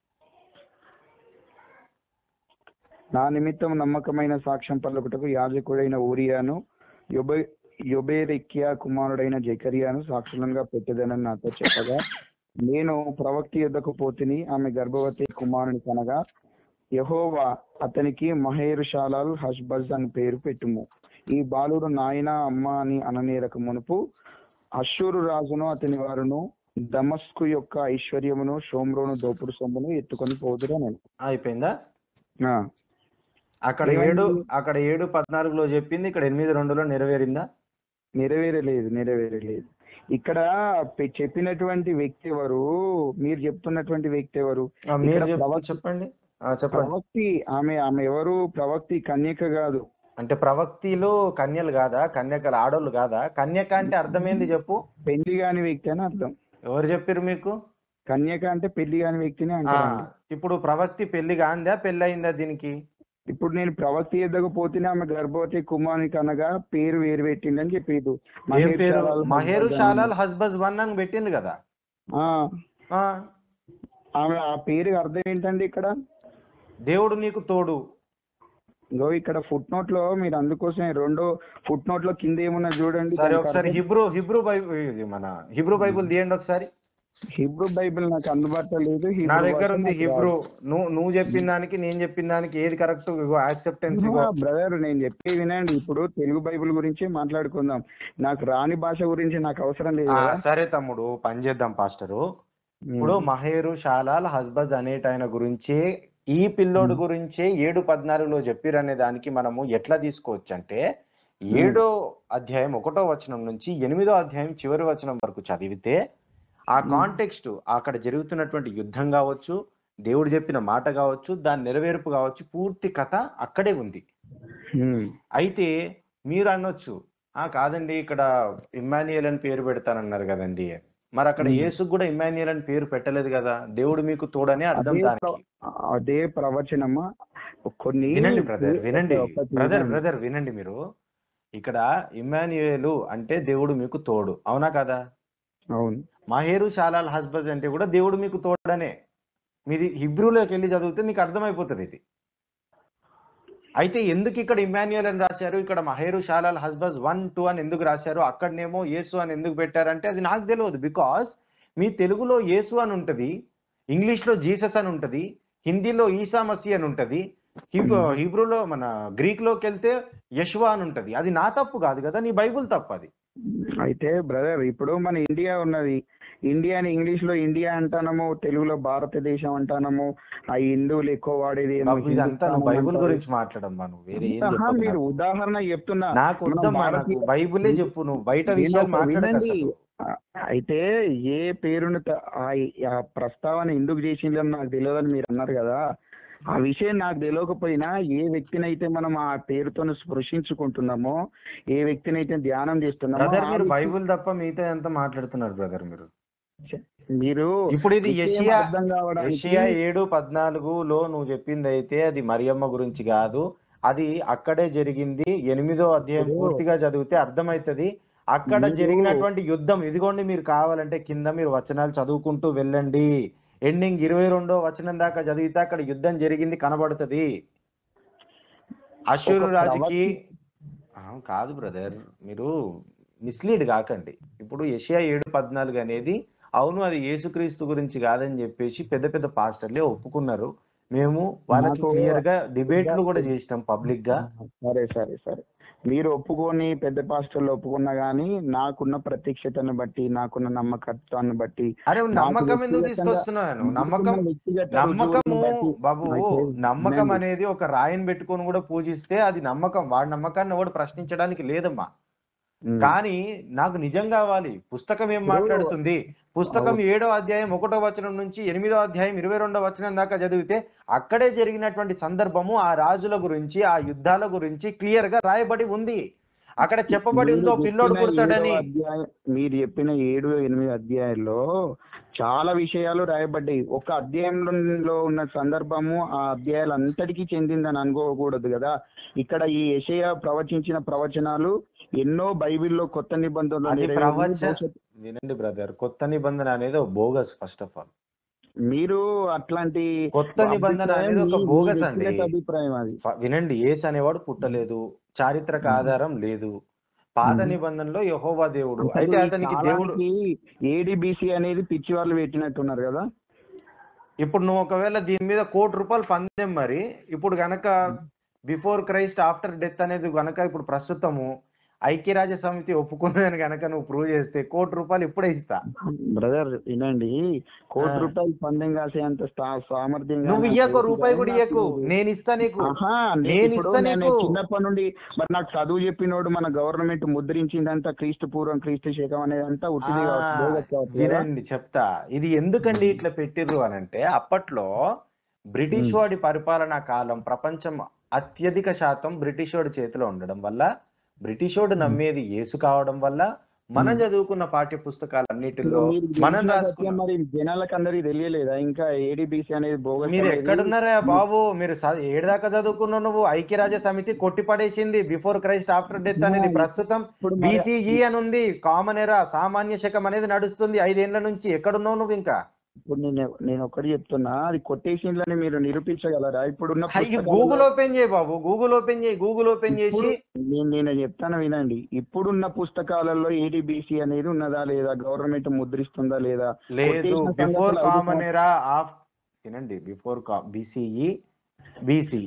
నా నిమిత్తం నమ్మకమైన సాక్ష్యం పలుకుటకు యాజకుడైన ఊరియాను యొబె యొబేరెక్కియా కుమారుడైన జకరియాను సాక్షులంగా పెట్టేదనని నాతో చెప్పగా నేను ప్రవక్త యుద్ధకు పోతిని ఆమె గర్భవతి కుమారుని కనగా యహోవా అతనికి మహేరుషాలాల్ హష్బజ్ అని పేరు పెట్టుము ఈ బాలుడు నాయన అమ్మ అని అననేరక మునుపు అశ్షూరు రాజును అతని వారును దమస్కు యొక్క ఐశ్వర్యమును షోమ్రోను దోపుడు సొమ్మును ఎత్తుకొని పోదురా నేను అయిపోయిందా ఆ. అక్కడ ఏమైంది? ఏడు అక్కడ ఏడు పద్నాలుగులో చెప్పింది ఇక్కడ ఎనిమిది రెండులో నెరవేరిందా నెరవేరలేదు నెరవేరలేదు ఇక్కడ పె- చెప్పినటువంటి వ్యక్తి ఎవరు మీరు చెప్తున్నటువంటి వ్యక్తి ఎవరు ఆ, మీరు ఇక్కడ చెప్- ప్రవక్త- చెప్పండి ఆ, చెప్పండి ప్రవక్తి ఆమె ఆమె ఎవరు ప్రవక్తి కన్యక కాదు అంటే ప్రవక్తిలు కన్యలు కాదా కన్యకలు ఆడోళ్ళు కాదా కన్యక అంటే అర్థమైంది చెప్పు పెళ్లి కాని వ్యక్తి అని అర్థం ఎవరు చెప్పారు మీకు కన్యక అంటే పెళ్లి కాని వ్యక్తిని ఆ అంటారు ఇప్పుడు ప్రవక్తి పెళ్లి కాందా పెళ్లి అయిందా దీనికి ఇప్పుడు నేను ప్రవక్తి ఎద్దకు పోతేనే ఆమె గర్భవతి కుమారునికి అనగా పేరు వేరు పెట్టిందని చెప్పేది ఏం పేరు మహేరు షాలాల్ హస్బజ్ వన్ అని పెట్టింది కదా ఆ, ఆ ఆమె ఆ పేరు అర్థం ఏంటండి ఇక్కడ దేవుడు నీకు తోడు ఇంకో ఇక్కడ ఫుట్ నోట్ లో మీరు అందుకోసం రెండో ఫుట్ నోట్ లో కింద ఏమున్నా చూడండి సరే దానికి ఒకసారి అర్థం- హిబ్రూ హిబ్రూ బైబుల్ ఇది మన హిబ్రూ బైబుల్ తీయండి ఒకసారి హిబ్రూ బైబిల్ నాకు అందుబాటులో లేదు హిబ్రూ నా దగ్గర భాష ఉంది నాకు హిబ్రూ నువ్వు నువ్వు చెప్పిన దానికి నేను చెప్పిన దానికి ఏది కరెక్ట్ యాక్సెప్టెన్స్ రాదు. బ్రదర్ నేను చెప్పేది వినండి ఇప్పుడు తెలుగు బైబిల్ గురించి మాట్లాడుకుందాం నాకు రాని భాష గురించి నాకు అవసరం లేదు కదా సరే తమ్ముడు పని చేద్దాం పాస్టరు ఇప్పుడు మహేరు షాలాల్ హస్బజ్ అనేటాయన గురించి ఈ పిల్లోడు గురించే ఏడు పద్నాలుగులో చెప్పిరనే దానికి మనము ఎట్లా తీసుకోవచ్చు అంటే ఏడో అధ్యాయం ఒకటో వచనం నుంచి ఎనిమిదో అధ్యాయం చివరి వచనం వరకు చదివితే ఆ కాంటెక్స్ట్ అక్కడ జరుగుతున్నటువంటి యుద్ధం కావచ్చు దేవుడు చెప్పిన మాట కావచ్చు దాని నెరవేర్పు కావచ్చు పూర్తి కథ అక్కడే ఉంది ఉమ్. అయితే మీరు అనొచ్చు ఆ కాదండి ఇక్కడ ఇమ్మాన్యుయల్ అని పేరు పెడతానన్నారు కదండి మరి అక్కడ Hmm. యేసుకు కూడా ఇమ్మాన్యుయల్ అని పేరు పెట్టలేదు కదా దేవుడు మీకు తోడని అర్థం అదే దానికి ప్ర- అదే ప్రవచనమా కొన్ని వినండి బ్రదర్ వినండి ఒకటి బ్రదర్ వినండి. బ్రదర్ వినండి మీరు ఇక్కడ ఇమ్మాన్యుయేలు అంటే దేవుడు మీకు తోడు అవునా కదా అవును మహేరు షాలాల్ హస్బజ్ అంటే కూడా దేవుడు మీకు తోడనే మీది హిబ్రూలోకి వెళ్ళి చదివితే మీకు అర్థమైపోతుంది ఇది అయితే ఎందుకు ఇక్కడ ఇమాన్యుయల్ అని రాశారు ఇక్కడ మహేరు షాలాల్ హస్బజ్ వన్ టూ అని ఎందుకు రాశారు అక్కడనేమో యేసు అని ఎందుకు పెట్టారంటే అది నాకు తెలియదు బికాస్ మీ తెలుగులో యేసు అని ఉంటది ఇంగ్లీష్ లో జీసస్ అని ఉంటది హిందీలో ఈసా మసీ అని ఉంటది హీబ్రూ హీబ్రూలో మన గ్రీక్ లోకి వెళ్తే యశ్వా అని ఉంటది అది నా తప్పు కాదు కదా నీ బైబుల్ తప్పు అది అయితే బ్రదర్ ఇప్పుడు మన ఇండియా ఉన్నది ఇండియాని ఇంగ్లీష్ లో ఇండియా అంటానము తెలుగులో భారతదేశం అంటానము ఆ హిందువులు ఎక్కువ వాడేది ఏమో బాబు, ఇదంతా నువ్వు హిందుస్థానం బైబుల్ అంటారు. గురించి మాట్లాడమ్మా నువ్వు వేరే ఏం ఆహా, చెప్పకు మీరు నాకు. ఉదాహరణ చెప్తున్నా నాకు మనం వద్దమ్మా నాకు భారతీయ- బైబులే చెప్పు నువ్వు బయట నేను విషయాలు ఒక మాట్లాడక వినండి. అసలు ఆ, అయితే ఏ పేరును త- ఆ ఆ ప్రస్తావన ఎందుకు చేసిందని నాకు తెలియదని మీరు అన్నారు కదా ఆ విషయం నాకు తెలియకపోయినా ఏ వ్యక్తిని అయితే మనం ఆ పేరుతో స్పృశించుకుంటున్నామో ఏ వ్యక్తిని అయితే ధ్యానం చేస్తున్నామో బ్రదర్ ఆ మీరు వ్యక్తి- బైబుల్ తప్ప మిగతా ఎంత మాట్లాడుతున్నారు బ్రదర్ మీరు మీరు ఇప్పుడు ఇది విషయం యెషయా అర్థం కావడానికి యెషయా ఏడు పద్నాలుగులో నువ్వు చెప్పింది అయితే అది మరియమ్మ గురించి కాదు అది అక్కడే జరిగింది ఎనిమిదో అధ్యాయం ఇప్పుడు- పూర్తిగా చదివితే అర్థమవుతది అక్కడ మీరు- జరిగినటువంటి యుద్ధం ఇదిగోండి మీరు కావాలంటే కింద మీరు వచనాలు చదువుకుంటూ వెళ్ళండి ఎండింగ్ ఇరవై రెండో వచనం దాకా చదివితే అక్కడ యుద్ధం జరిగింది కనబడుతది అశూరు ఒక రాజుకి ప్రవక్తి- ఆ, కాదు బ్రదర్ మీరు మిస్లీడ్ కాకండి ఇప్పుడు యెషయా ఏడు పద్నాలుగు అనేది అవును అది యేసుక్రీస్తు గురించి కాదని చెప్పేసి పెద్ద పెద్ద పాస్టర్లే ఒప్పుకున్నారు మేము వాళ్ళకి నాకు- క్లియర్ గా డిబేట్లు కూడా చేసినాం పబ్లిక్ గా సరే సరే సరే మీరు ఒప్పుకొని పెద్ద పాస్టర్లు ఒప్పుకున్నా గానీ నాకున్న ప్రత్యక్షతను బట్టి నాకున్న నమ్మకత్వాన్ని బట్టి అరే నాకు నమ్మకం ఎందుకు వ్యక్తిగతంగా- తీసుకొస్తున్నాను నమ్మకం నాకున్న వ్యక్తిగత నమ్మకము రుజువులను బట్టి బాబు అయితే నమ్మకం వినండి. అనేది ఒక రాయిని పెట్టుకొని కూడా పూజిస్తే అది నమ్మకం వాడి నమ్మకాన్ని ఎవడు ప్రశ్నించడానికి లేదమ్మా ఉమ్. కానీ నాకు నిజం కావాలి పుస్తకం ఏం ఇప్పుడు- మాట్లాడుతుంది పుస్తకం ఏడో అధ్యాయం ఒకటో వచనం నుంచి ఎనిమిదో అధ్యాయం ఇరవై రెండో వచనం దాకా చదివితే అక్కడే జరిగినటువంటి సందర్భము ఆ రాజుల గురించి ఆ యుద్ధాల గురించి క్లియర్ గా రాయబడి ఉంది అక్కడ చెప్పబడి మీరు ఉందో పిల్లోడు చెప్పిన పుడతాడని ఏడవ అధ్యాయం- మీరు చెప్పిన ఏడు ఎనిమిది అధ్యాయాల్లో చాలా విషయాలు రాయబడ్డాయి ఒక అధ్యాయంలో ఉన్న సందర్భము ఆ అధ్యాయాలు అంతటికీ చెందిందని అనుకోకూడదు కదా ఇక్కడ ఈ యెషయా ప్రవచించిన ప్రవచనాలు ఎన్నో బైబిల్లో కొత్త నిబంధనలు అది నెరవేరి ప్రవచ భవిష్యత్- వినండి బ్రదర్ కొత్త నిబంధన అనేది ఒక బోగస్ ఫస్ట్ ఆఫ్ ఆల్ మీరు అట్లాంటి కొత్త నిబంధన అభిప్రాయం అనేది ఒక మీ- మీ బోగస్ అండి వ్యక్తిగత అభిప్రాయం అది ఫ- వినండి ఏస్ అనేవాడు పుట్టలేదు చారిత్రక ఆధారం లేదు పాత మ్మ్. నిబంధనలో యహోవా దేవుడు అసలు అయితే ఈ అతనికి దేవుడు కాలానికి ఏడిబిసి అనేది పిచ్చి వాళ్ళు పెట్టినట్టున్నారు కదా ఇప్పుడు నువ్వు ఒకవేళ దీని మీద కోటి రూపాయలు పందెం మరి ఇప్పుడు గనక బిఫోర్ క్రైస్ట్ ఆఫ్టర్ డెత్ అనేది గనక ఇప్పుడు ప్రస్తుతము ఐక్యరాజ్య సమితి ఒప్పుకుందని గనక నువ్వు ప్రూవ్ చేస్తే కోటి రూపాయలు ఇప్పుడే ఇస్తా బ్రదర్ వినండి కోటి ఆ. రూపాయలు పందెం కాసే అంత స్థా- సామర్థ్యం గానీ నువ్వు నాకు ఇయ్యకు లేదు. రూపాయి కూడా నాకు ఇయ్యకు లేదు. నేను ఇస్తా నీకు ఆహా, నే- నేను ఇప్పుడు ఇస్తా నేను నీకు. చిన్నప్పటి నుండి మరి నాకు చదువు చెప్పినోడు మన గవర్నమెంట్ ముద్రించిందంతా క్రీస్తు పూర్వం క్రీస్తు శకం అనేదంతా ఉట్టిది ఆ, కావచ్చు, బోగస్ కావచ్చు కదా? వినండి చెప్తా ఇది ఎందుకండి ఇట్లా పెట్టిర్రు అని అంటే అప్పట్లో బ్రిటిష్ మ్మ్. వాడి పరిపాలనా కాలం ప్రపంచం అత్యధిక శాతం బ్రిటిష్ వాడి చేతిలో ఉండడం వల్ల బ్రిటిష్ వాడు నమ్మేది యేసు కావడం వల్ల మనం మ్మ్. చదువుకున్న పాఠ్య పుస్తకాలన్నిటిలో మీరు మనం తెలిసిన సత్యం రాసుకున్నాం మరి జనాలకు అందరికి తెలియలేదా ఇంకా ఏడిబిసి అనేది బోగస్ మీరు అనేది ఎక్కడున్నారా బాబు మీరు చ- ఏడుదాకా చదువుకున్నావు నువ్వు ఐక్యరాజ్య సమితి కొట్టిపడేసింది బిఫోర్ క్రైస్ట్ ఆఫ్టర్ డెత్ అనేది ఇప్పుడు ప్రస్తుతం ఇప్పుడు మరి- బీసీఈ అని ఉంది కామన్ ఎరా సామాన్య శకం అనేది నడుస్తుంది ఐదేళ్ల నుంచి ఎక్కడున్నావు నువ్వు ఇంకా ఇప్పుడు నేను నేను ఒకటి చెప్తున్నా అది కొటేషన్లని మీరు నిరూపించగలరా ఇప్పుడున్న అయ్యో పుస్తకాలలో- గూగుల్ ఓపెన్ చేయి బాబు గూగుల్ ఓపెన్ చేయి గూగుల్ ఓపెన్ చేసి ఇప్పుడు నేను నేను చెప్తాను వినండి ఇప్పుడున్న పుస్తకాలలో ఏడిబిసి అనేది ఉన్నదా లేదా గవర్నమెంట్ ముద్రిస్తుందా లేదా లేదు కొట్టేసిన బిఫోర్ సంగతులు కామన్ ఐదు ఎరా ఆఫ్ వినండి బిఫోర్ బీసీఈ బీసీ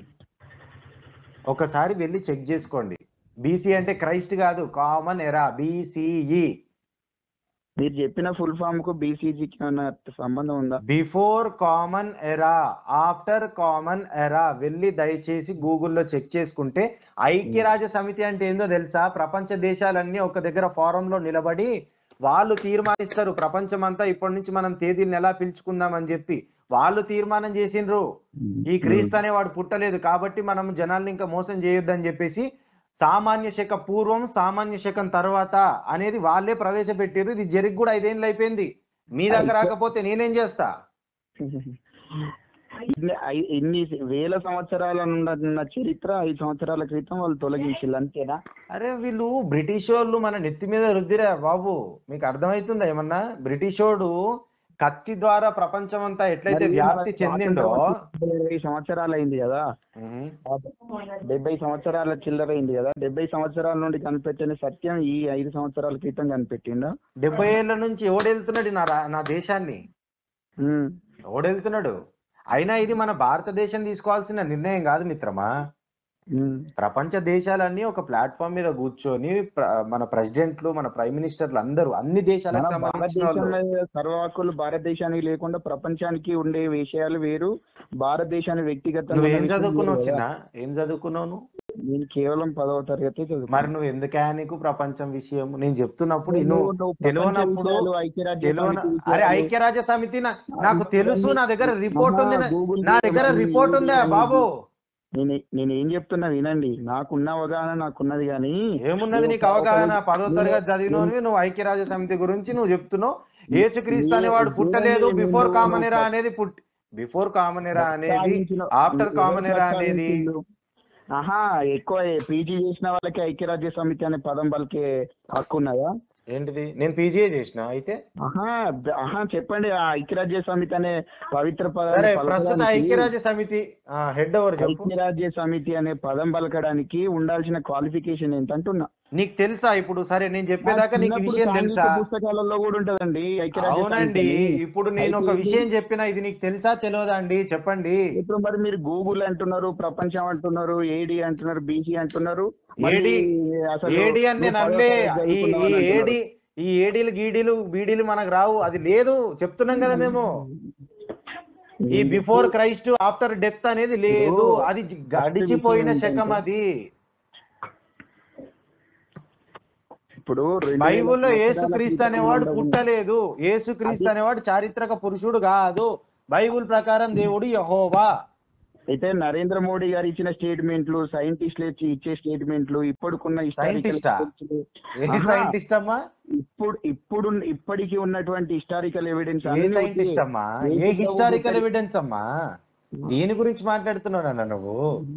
ఒకసారి వెళ్ళి చెక్ చేసుకోండి బీసీ అంటే క్రైస్ట్ కాదు కామన్ ఎరా బీసీఈ మీరు చెప్పిన ఫుల్ ఫామ్ కు బీసీజీకి ఏమైనా సంబంధం ఉందా before common era after common era వెళ్ళి దయచేసి గూగుల్లో చెక్ చేసుకుంటే ఐక్యరాజ్య సమితి అంటే ఏందో తెలుసా ప్రపంచ దేశాలన్నీ ఒక దగ్గర ఫోరంలో నిలబడి వాళ్ళు తీర్మానిస్తారు ప్రపంచం అంతా ఇప్పటి నుంచి మనం తేదీలను ఎలా పిలుచుకుందాం అని చెప్పి వాళ్ళు తీర్మానం చేసిండ్రు ఈ క్రీస్తు అనేవాడు పుట్టలేదు కాబట్టి మనం జనాల్ని ఇంకా మోసం చేయొద్దని చెప్పేసి సామాన్య శక పూర్వం సామాన్య శకం తర్వాత అనేది వాళ్ళే ప్రవేశపెట్టారు ఇది జరిగి కూడా ఐదేళ్ళు అయిపోయింది మీ దగ్గర రాకపోతే నేనేం చేస్తా ఇన్ని ఐ- ఇన్ని వేల సంవత్సరాల నుండి ఉన్న చరిత్ర ఐదు సంవత్సరాల క్రితం వాళ్ళు తొలగించారు అంతేనా అరే వీళ్ళు బ్రిటిష్ వాళ్ళు మన నెత్తి మీద రుద్దిరా బాబు మీకు అర్థమవుతుందా ఏమన్నా బ్రిటిష్ వాడు కత్తి ద్వారా ప్రపంచం అంతా ఎట్లయితే మరి వ్యాప్తి మన చెందిండో స్వాతంత్రం వచ్చి ఇరవై సంవత్సరాలు అయింది కదా ఉహు. డెబ్బై సంవత్సరాల చిల్లర అయింది కదా డెబ్బై సంవత్సరాల నుండి కనిపెట్టిన సత్యం ఈ ఐదు సంవత్సరాల క్రితం కనిపెట్టిందా డెబ్బై ఏళ్ళ నుంచి ఎవడు వెళ్తున్నాడు నా రా- నా దేశాన్ని ఉమ్. ఎవడు వెళ్తున్నాడు అయినా ఇది మన భారతదేశం తీసుకోవాల్సిన నిర్ణయం కాదు మిత్రమా ఉమ్. ప్రపంచ దేశాలన్నీ ఒక ప్లాట్ఫామ్ మీద కూర్చొని ప్ర- మన ప్రెసిడెంట్లు మన ప్రైమ్ మినిస్టర్లు అందరూ అన్ని దేశాలకు మన సంబంధించిన వాళ్ళు భారతదేశంలో సర్వ హక్కులు భారతదేశానికి లేకుండా ప్రపంచానికి ఉండే విషయాలు వేరు భారతదేశానికి వ్యక్తిగతంగా నువ్వు ఉన్న ఏం విషయాలు చదువుకున్నావు వేరు చిన్న కదా. ఏం చదువుకున్నావు నువ్వు నేను కేవలం పదవ తరగతి చదువుకున్నా. మరి నువ్వు ఎందుకే నీకు ప్రపంచం విషయం నేను చెప్తున్నప్పుడు నువ్వు- నువ్వు నువ్వు ప్రపంచ తెలియనప్పుడు విషయాలు, ఐక్యరాజ్య తెలియన సమితి అరే విషయాలు, ఐక్యరాజ్య సమితి నా- నాకు తెలుసు నా దగ్గర రిపోర్ట్ ఉంది నా- గూగుల్ నా దగ్గర చేయమని రిపోర్ట్ గూగుల్ ఉందా చేయమని బాబు నేను నేను ఏం చెప్తున్నా వినండి నాకున్న అవగాహన నాకున్నది కానీ ఏమున్నది నీకు నేను అవగాహన ఒక- పదో తరగతి చదివినవి నువ్వు ఐక్యరాజ్య సమితి గురించి నువ్వు చెప్తున్నావు యేసుక్రీస్తు అనేవాడు పుట్టలేదు నేను- బిఫోర్ నేను- కామన్ ఎరా అనేది పుట్టి బిఫోర్ కామన్ ఎరా అనేది ప్రస్తావించిన- ఆఫ్టర్ కామన్ ఎరా అనేది ప్రస్తావించిండు. ఆహా ఎక్కువ పీజీ చేసిన వాళ్ళకి ఐక్యరాజ్య సమితి అనే పదం పలికే హక్కు ఉన్నదా ఏంటిది నేను పీజీఏ చేసిన అయితే ఆహా ద- ఆహా చెప్పండి ఆ ఐక్యరాజ్య సమితి అనే పవిత్ర పదం సరే ప్రస్తుత పలకడానికి- ఐక్యరాజ్య సమితి హెడ్ ఎవరు చెప్పు ఐక్యరాజ్య సమితి అనే పదం పలకడానికి ఉండాల్సిన క్వాలిఫికేషన్ ఏంటంటున్నా నీకు తెలుసా ఇప్పుడు సరే నేను చెప్పేదాకా నీకు చిన్నప్పుడు విషయం సాంఘిక తెలుసా పుస్తకాలలో కూడా ఉంటదండి ఐక్యరాజ్య అవునండి సమితి అని. ఇప్పుడు నేను ఒక అయితే విషయం చెప్పిన ఇది నీకు తెలుసా తెలియదా అండి చెప్పండి ఇప్పుడు మరి మీరు గూగుల్ అంటున్నారు ప్రపంచం అంటున్నారు ఏడి అంటున్నారు బీసీ అంటున్నారు మరి ఏడి అసలు ఏడి అని నేను నువ్వు అనలే పదో తరగతి ఈ చదువుకున్నావు ఈ అని అంటున్నారు. ఏడి ఈ ఏడీలు గీడీలు బీడీలు మనకు రావు అది లేదు చెప్తున్నాం కదా మేము ఈ బిఫోర్ క్రైస్ట్ ఆఫ్టర్ డెత్ అనేది లేదు అది జ- గడిచిపోయిన శకం అది ఇప్పుడు రెండు వేల బైబిల్లో సంవత్సరాల యేసుక్రీస్తు క్రితం అనేవాడు ఉండవు. పుట్టలేదు యేసుక్రీస్తు అనేవాడు చారిత్రక పురుషుడు కాదు బైబిల్ ప్రకారం దేవుడు యహోవా అయితే నరేంద్ర మోడీ గారు ఇచ్చిన స్టేట్మెంట్లు సైంటిస్టులు ఇచ్చి ఇచ్చే స్టేట్మెంట్లు ఇప్పుడుకున్న historical Scientist ఆ? evidence- ఏ ఆహా. సైంటిస్ట్ అమ్మా ఇప్పుడు ఇప్పుడు ఇప్పటికి ఉన్నటువంటి హిస్టారికల్ ఎవిడెన్స్ ఏ సైంటిస్ట్ అమ్మా ఏ హిస్టారికల్ ఎవిడెన్స్ అమ్మా దీని గురించి మాట్లాడుతున్నావు అన్న నువ్వు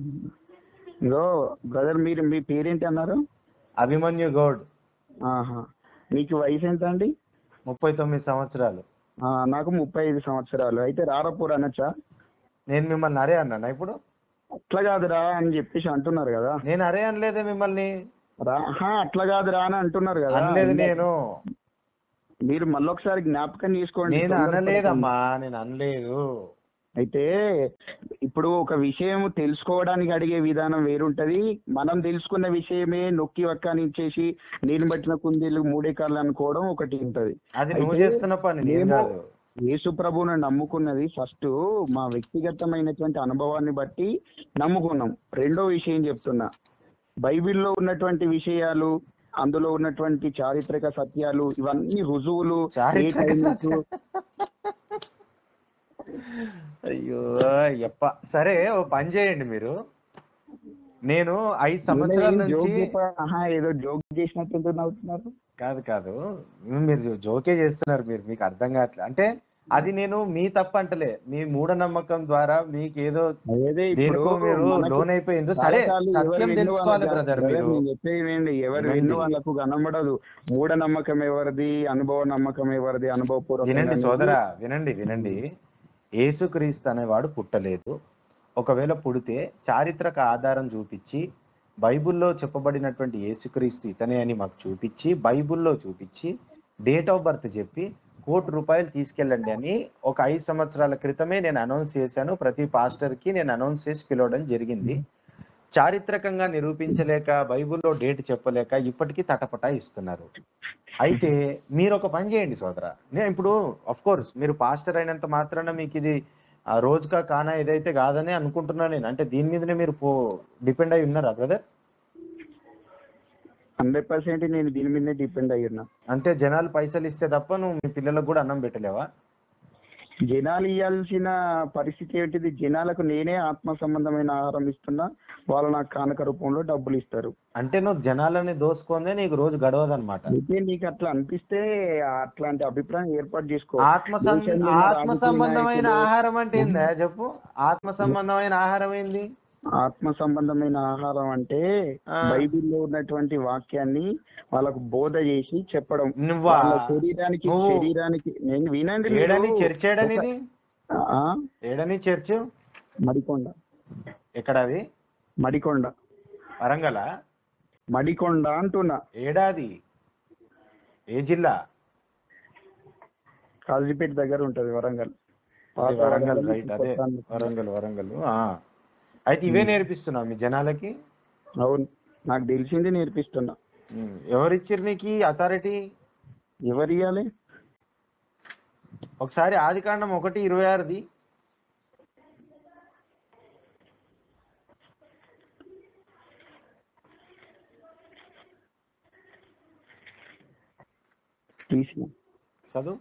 బ్రదర్ మీరు మీ పేరేంటి అన్నారు అభిమన్యు గౌడ్ ఆహా మీకు వయసు ఎంత అండి ముప్పై తొమ్మిది సంవత్సరాలు ఆ, నాకు ముప్పై ఐదు సంవత్సరాలు అయితే రారపూర్ అనొచ్చా నేను మిమ్మల్ని అరే అన్నానా ఇప్పుడు అట్లా కాదురా అని చెప్పేసి అంటున్నారు కదా నేను అరే అనలేదే మిమ్మల్ని రా ఆహా, అట్లా కాదురా అని అంటున్నారు కదా అనలేదు నేను మీరు మళ్ళొకసారి జ్ఞాపకం చేసుకోండి నేను తొందరపడకండి. అనలేదమ్మా నేను అనలేదు అయితే ఇప్పుడు ఒక విషయం తెలుసుకోవడానికి అడిగే విధానం వేరుంటది మనం తెలుసుకున్న విషయమే నొక్కి వక్కానిచ్చేసి నేను పట్టిన కుందేలు మూడే కార్లు అనుకోవడం ఒకటి ఉంటది అది నువ్వు అయితే చేస్తున్న పని నేను మేము కాదు యేసు ప్రభువును నమ్ముకున్నది ఫస్ట్ మా వ్యక్తిగతమైనటువంటి అనుభవాన్ని బట్టి నమ్ముకున్నాం రెండో విషయం చెప్తున్నా బైబిల్లో ఉన్నటువంటి విషయాలు అందులో ఉన్నటువంటి చారిత్రక సత్యాలు ఇవన్నీ రుజువులు ఏ చారిత్రక టైం సత్యం. అయ్యో యప్ప సరే ఓ పని చేయండి మీరు నేను ఐదు సంవత్సరాల ఏదో నుంచి జోక్ చెప్ప- ఆహా, ఏదో జోక్ చేసినట్టు ఎందుకు నవ్వుతున్నారు కాదు కాదు మీరు జో- జోకే చేస్తున్నారు మీరు మీకు అర్థం కావట్లేదు అంటే అది నేను మీ తప్ప అంటలే మీ మూఢనమ్మకం ద్వారా మీకు ఏదో అదే ఇప్పుడు దేనికో మీరు మనకి లోన్ అయిపోయిండ్రు సరే నరకాలు ఎవరు సత్యం విన్ను తెలుసుకోవాలి వాళ్ళకి- బ్రదర్ brother, మీరు నేను చెప్పేది వినండి ఎవరు వినండి. విన్ను వాళ్ళకు కనబడదు మూఢ నమ్మకం ఎవరిది అనుభవ నమ్మకం ఎవరిది అనుభవపూర్వకంగా వినండి అనేది సోదరా వినండి వినండి యేసుక్రీస్తు అనేవాడు పుట్టలేదు ఒకవేళ పుడితే చారిత్రక ఆధారం చూపించి బైబిల్లో చెప్పబడినటువంటి యేసుక్రీస్తు ఇతనే అని మాకు చూపించి బైబిల్లో చూపించి డేట్ ఆఫ్ బర్త్ చెప్పి కోటి రూపాయలు తీసుకెళ్ళండి అని ఒక ఐదు సంవత్సరాల క్రితమే నేను అనౌన్స్ చేశాను ప్రతి పాస్టర్ కి నేను అనౌన్స్ చేసి పిలవడం జరిగింది చారిత్రకంగా నిరూపించలేక బైబిల్లో డేట్ చెప్పలేక ఇప్పటికీ తటపటా ఇస్తున్నారు అయితే మీరు ఒక పని చేయండి సోదర నేను ఇప్పుడు అఫ్ కోర్స్ మీరు పాస్టర్ అయినంత మాత్రాన మీకు ఇది ఆ రోజుకా కానా ఏదైతే కాదని అనుకుంటున్నాను నేను అంటే దీని మీదనే మీరు పో డిపెండ్ అయి ఉన్నారా బ్రదర్ హండ్రెడ్ పర్సెంట్ నేను దీని మీదనే డిపెండ్ అయ్యి ఉన్నా అంటే జనాలు పైసలు ఇస్తే తప్ప నువ్వు మీ పిల్లలకు కూడా అన్నం పెట్టలేవా జనాలు ఇవ్వాల్సిన పరిస్థితి ఏంటిది జనాలకు నేనే ఆత్మ సంబంధమైన ఆహారం ఇస్తున్నా వాళ్ళు నాకు కానుక రూపంలో డబ్బులు ఇస్తారు అంటే నువ్వు జనాలని దోసుకుందే నీకు రోజు గడవదన్నమాట అయితే నీకు అట్లా అనిపిస్తే అట్లాంటి అభిప్రాయం ఏర్పాటు చేసుకో ఆత్మ సం- దేశంలో ఉన్న ఆత్మ రాజకీయ సంబంధమైన నాయకులు- ఆహారం అంటే ఏందా చెప్పు ఆత్మ సంబంధమైన ఆహారం ఏంది ఆత్మ సంబంధమైన ఆహారం అంటే ఆ. బైబిల్లో ఉన్నటువంటి వాక్యాన్ని వాళ్ళకు బోధ చేసి చెప్పడం నువ్వా వాళ్ళ శరీరానికి నువ్వు- శరీరానికి నేను వినండి మీరు. ఏడని చర్చ్ ఏడనిది ఆ, ఏడని చర్చ్ మడికొండ ఎక్కడ అది మడికొండ వరంగల మడికొండ అంటున్నా ఏడాది ఏ జిల్లా కాజీపేట దగ్గర ఉంటది వరంగల్ పాత వరంగల్ వరంగల్, రైట్ అదే కొత్త అన్నపూర్ణ. వరంగల్ వరంగల్ ఆ. అయితే ఇవే ఉమ్. నేర్పిస్తున్నావు మీ జనాలకి అవును నాకు తెలిసింది నేర్పిస్తున్నా ఉమ్. ఎవరిచ్చిర్రు నీకు అథారిటీ ఎవరు ఇవ్వాలి ఒకసారి ఆదికాండం ఒకటి ఇరవై ఆరుది తీసిన చదువు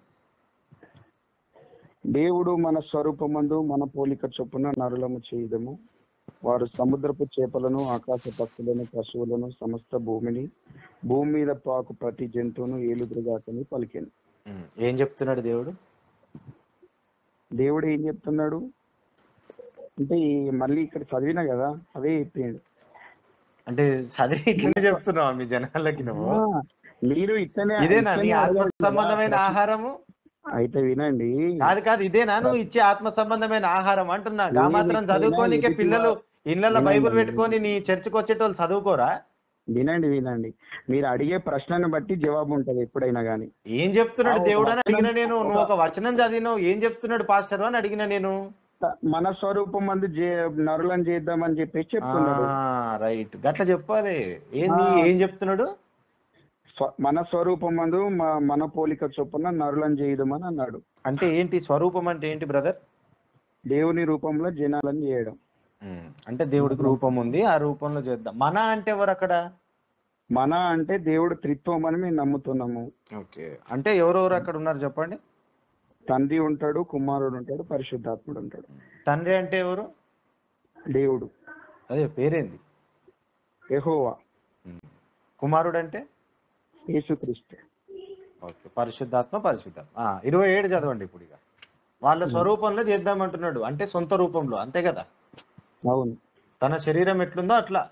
దేవుడు మన స్వరూపమందు మన పోలిక చొప్పున నరులము చేయదము వారు సముద్రపు చేపలను ఆకాశ పక్షులను పశువులను సమస్త భూమిని భూమి మీద పాకు ప్రతి జంతువును ఏలుదురుగాకని పలికాను ఉమ్. ఏం చెప్తున్నాడు దేవుడు దేవుడు ఏం చెప్తున్నాడు అంటే ఈ మళ్ళీ ఇక్కడ చదివినా కదా అదే చెప్పిండు అంటే చదివి ఇట్లనే చెప్తున్నావు మీ జనాలకి నువ్వు ఆ, మీరు ఇట్లనే ఇదేనా నీ ఇట్లనే ఆత్మ అడగాలి కదా. సంబంధమైన ఆహారము అయితే వినండి కాదు కాదు ఇదేనా నువ్వు ఇచ్చే ఆత్మ సంబంధమైన ఆహారం అంటున్నా గా ఏది మాత్రం ఇచ్చినా చదువుకోనికే ఎదుటి పిల్లలు వా- ఇళ్ళల్లో వినండి, బైబిల్ వినండి. పెట్టుకొని నీ చర్చికి వచ్చేటోళ్ళు చదువుకోరా వినండి వినండి మీరు అడిగే ప్రశ్నను బట్టి జవాబు ఉంటది ఎప్పుడైనా గానీ ఏం చెప్తున్నాడు ఆ, ఒక దేవుడు అని అడిగిన వచనం- నేను ఒక- నువ్వు ఒక వచనం చదివినావు ఏం చెప్తున్నాడు పాస్టర్ అని అడిగిన నేను త- మన స్వరూపం మందు జే- నరులను చేద్దామని చెప్పేసి చెప్తున్నాడు రైట్ గట్ల చెప్పాలి ఏంది ఆ. ఏం చెప్తున్నాడు స్వ- మన స్వరూపం మందు మ- మన పోలిక చొప్పున నరులను చేయదమని అన్నాడు అంటే ఏంటి స్వరూపం అంటే ఏంటి బ్రదర్ దేవుని రూపంలో జనాలను చేయడం అంటే దేవుడికి రూపం ఉంది ఆ రూపంలో చేద్దాం మన అంటే ఎవరు అక్కడ మన అంటే దేవుడు త్రిత్వం అని మేము నమ్ముతున్నాము ఓకే అంటే ఎవరెవరు అక్కడ ఉన్నారు చెప్పండి తండ్రి ఉంటాడు కుమారుడు ఉంటాడు పరిశుద్ధాత్ముడు ఉంటాడు తండ్రి అంటే ఎవరు దేవుడు అదే పేరేంది యెహోవా కుమారుడు అంటే యేసుక్రీస్తు ఓకే పరిశుద్ధాత్మ పరిశుద్ధాత్మ ఆ, ఇరవై ఏడు చదవండి ఇప్పుడు ఇక వాళ్ళ స్వరూపంలో చేద్దామంటున్నాడు అంటే సొంత రూపంలో అంతే కదా అవును తన శరీరం ఎట్లుందో అట్లా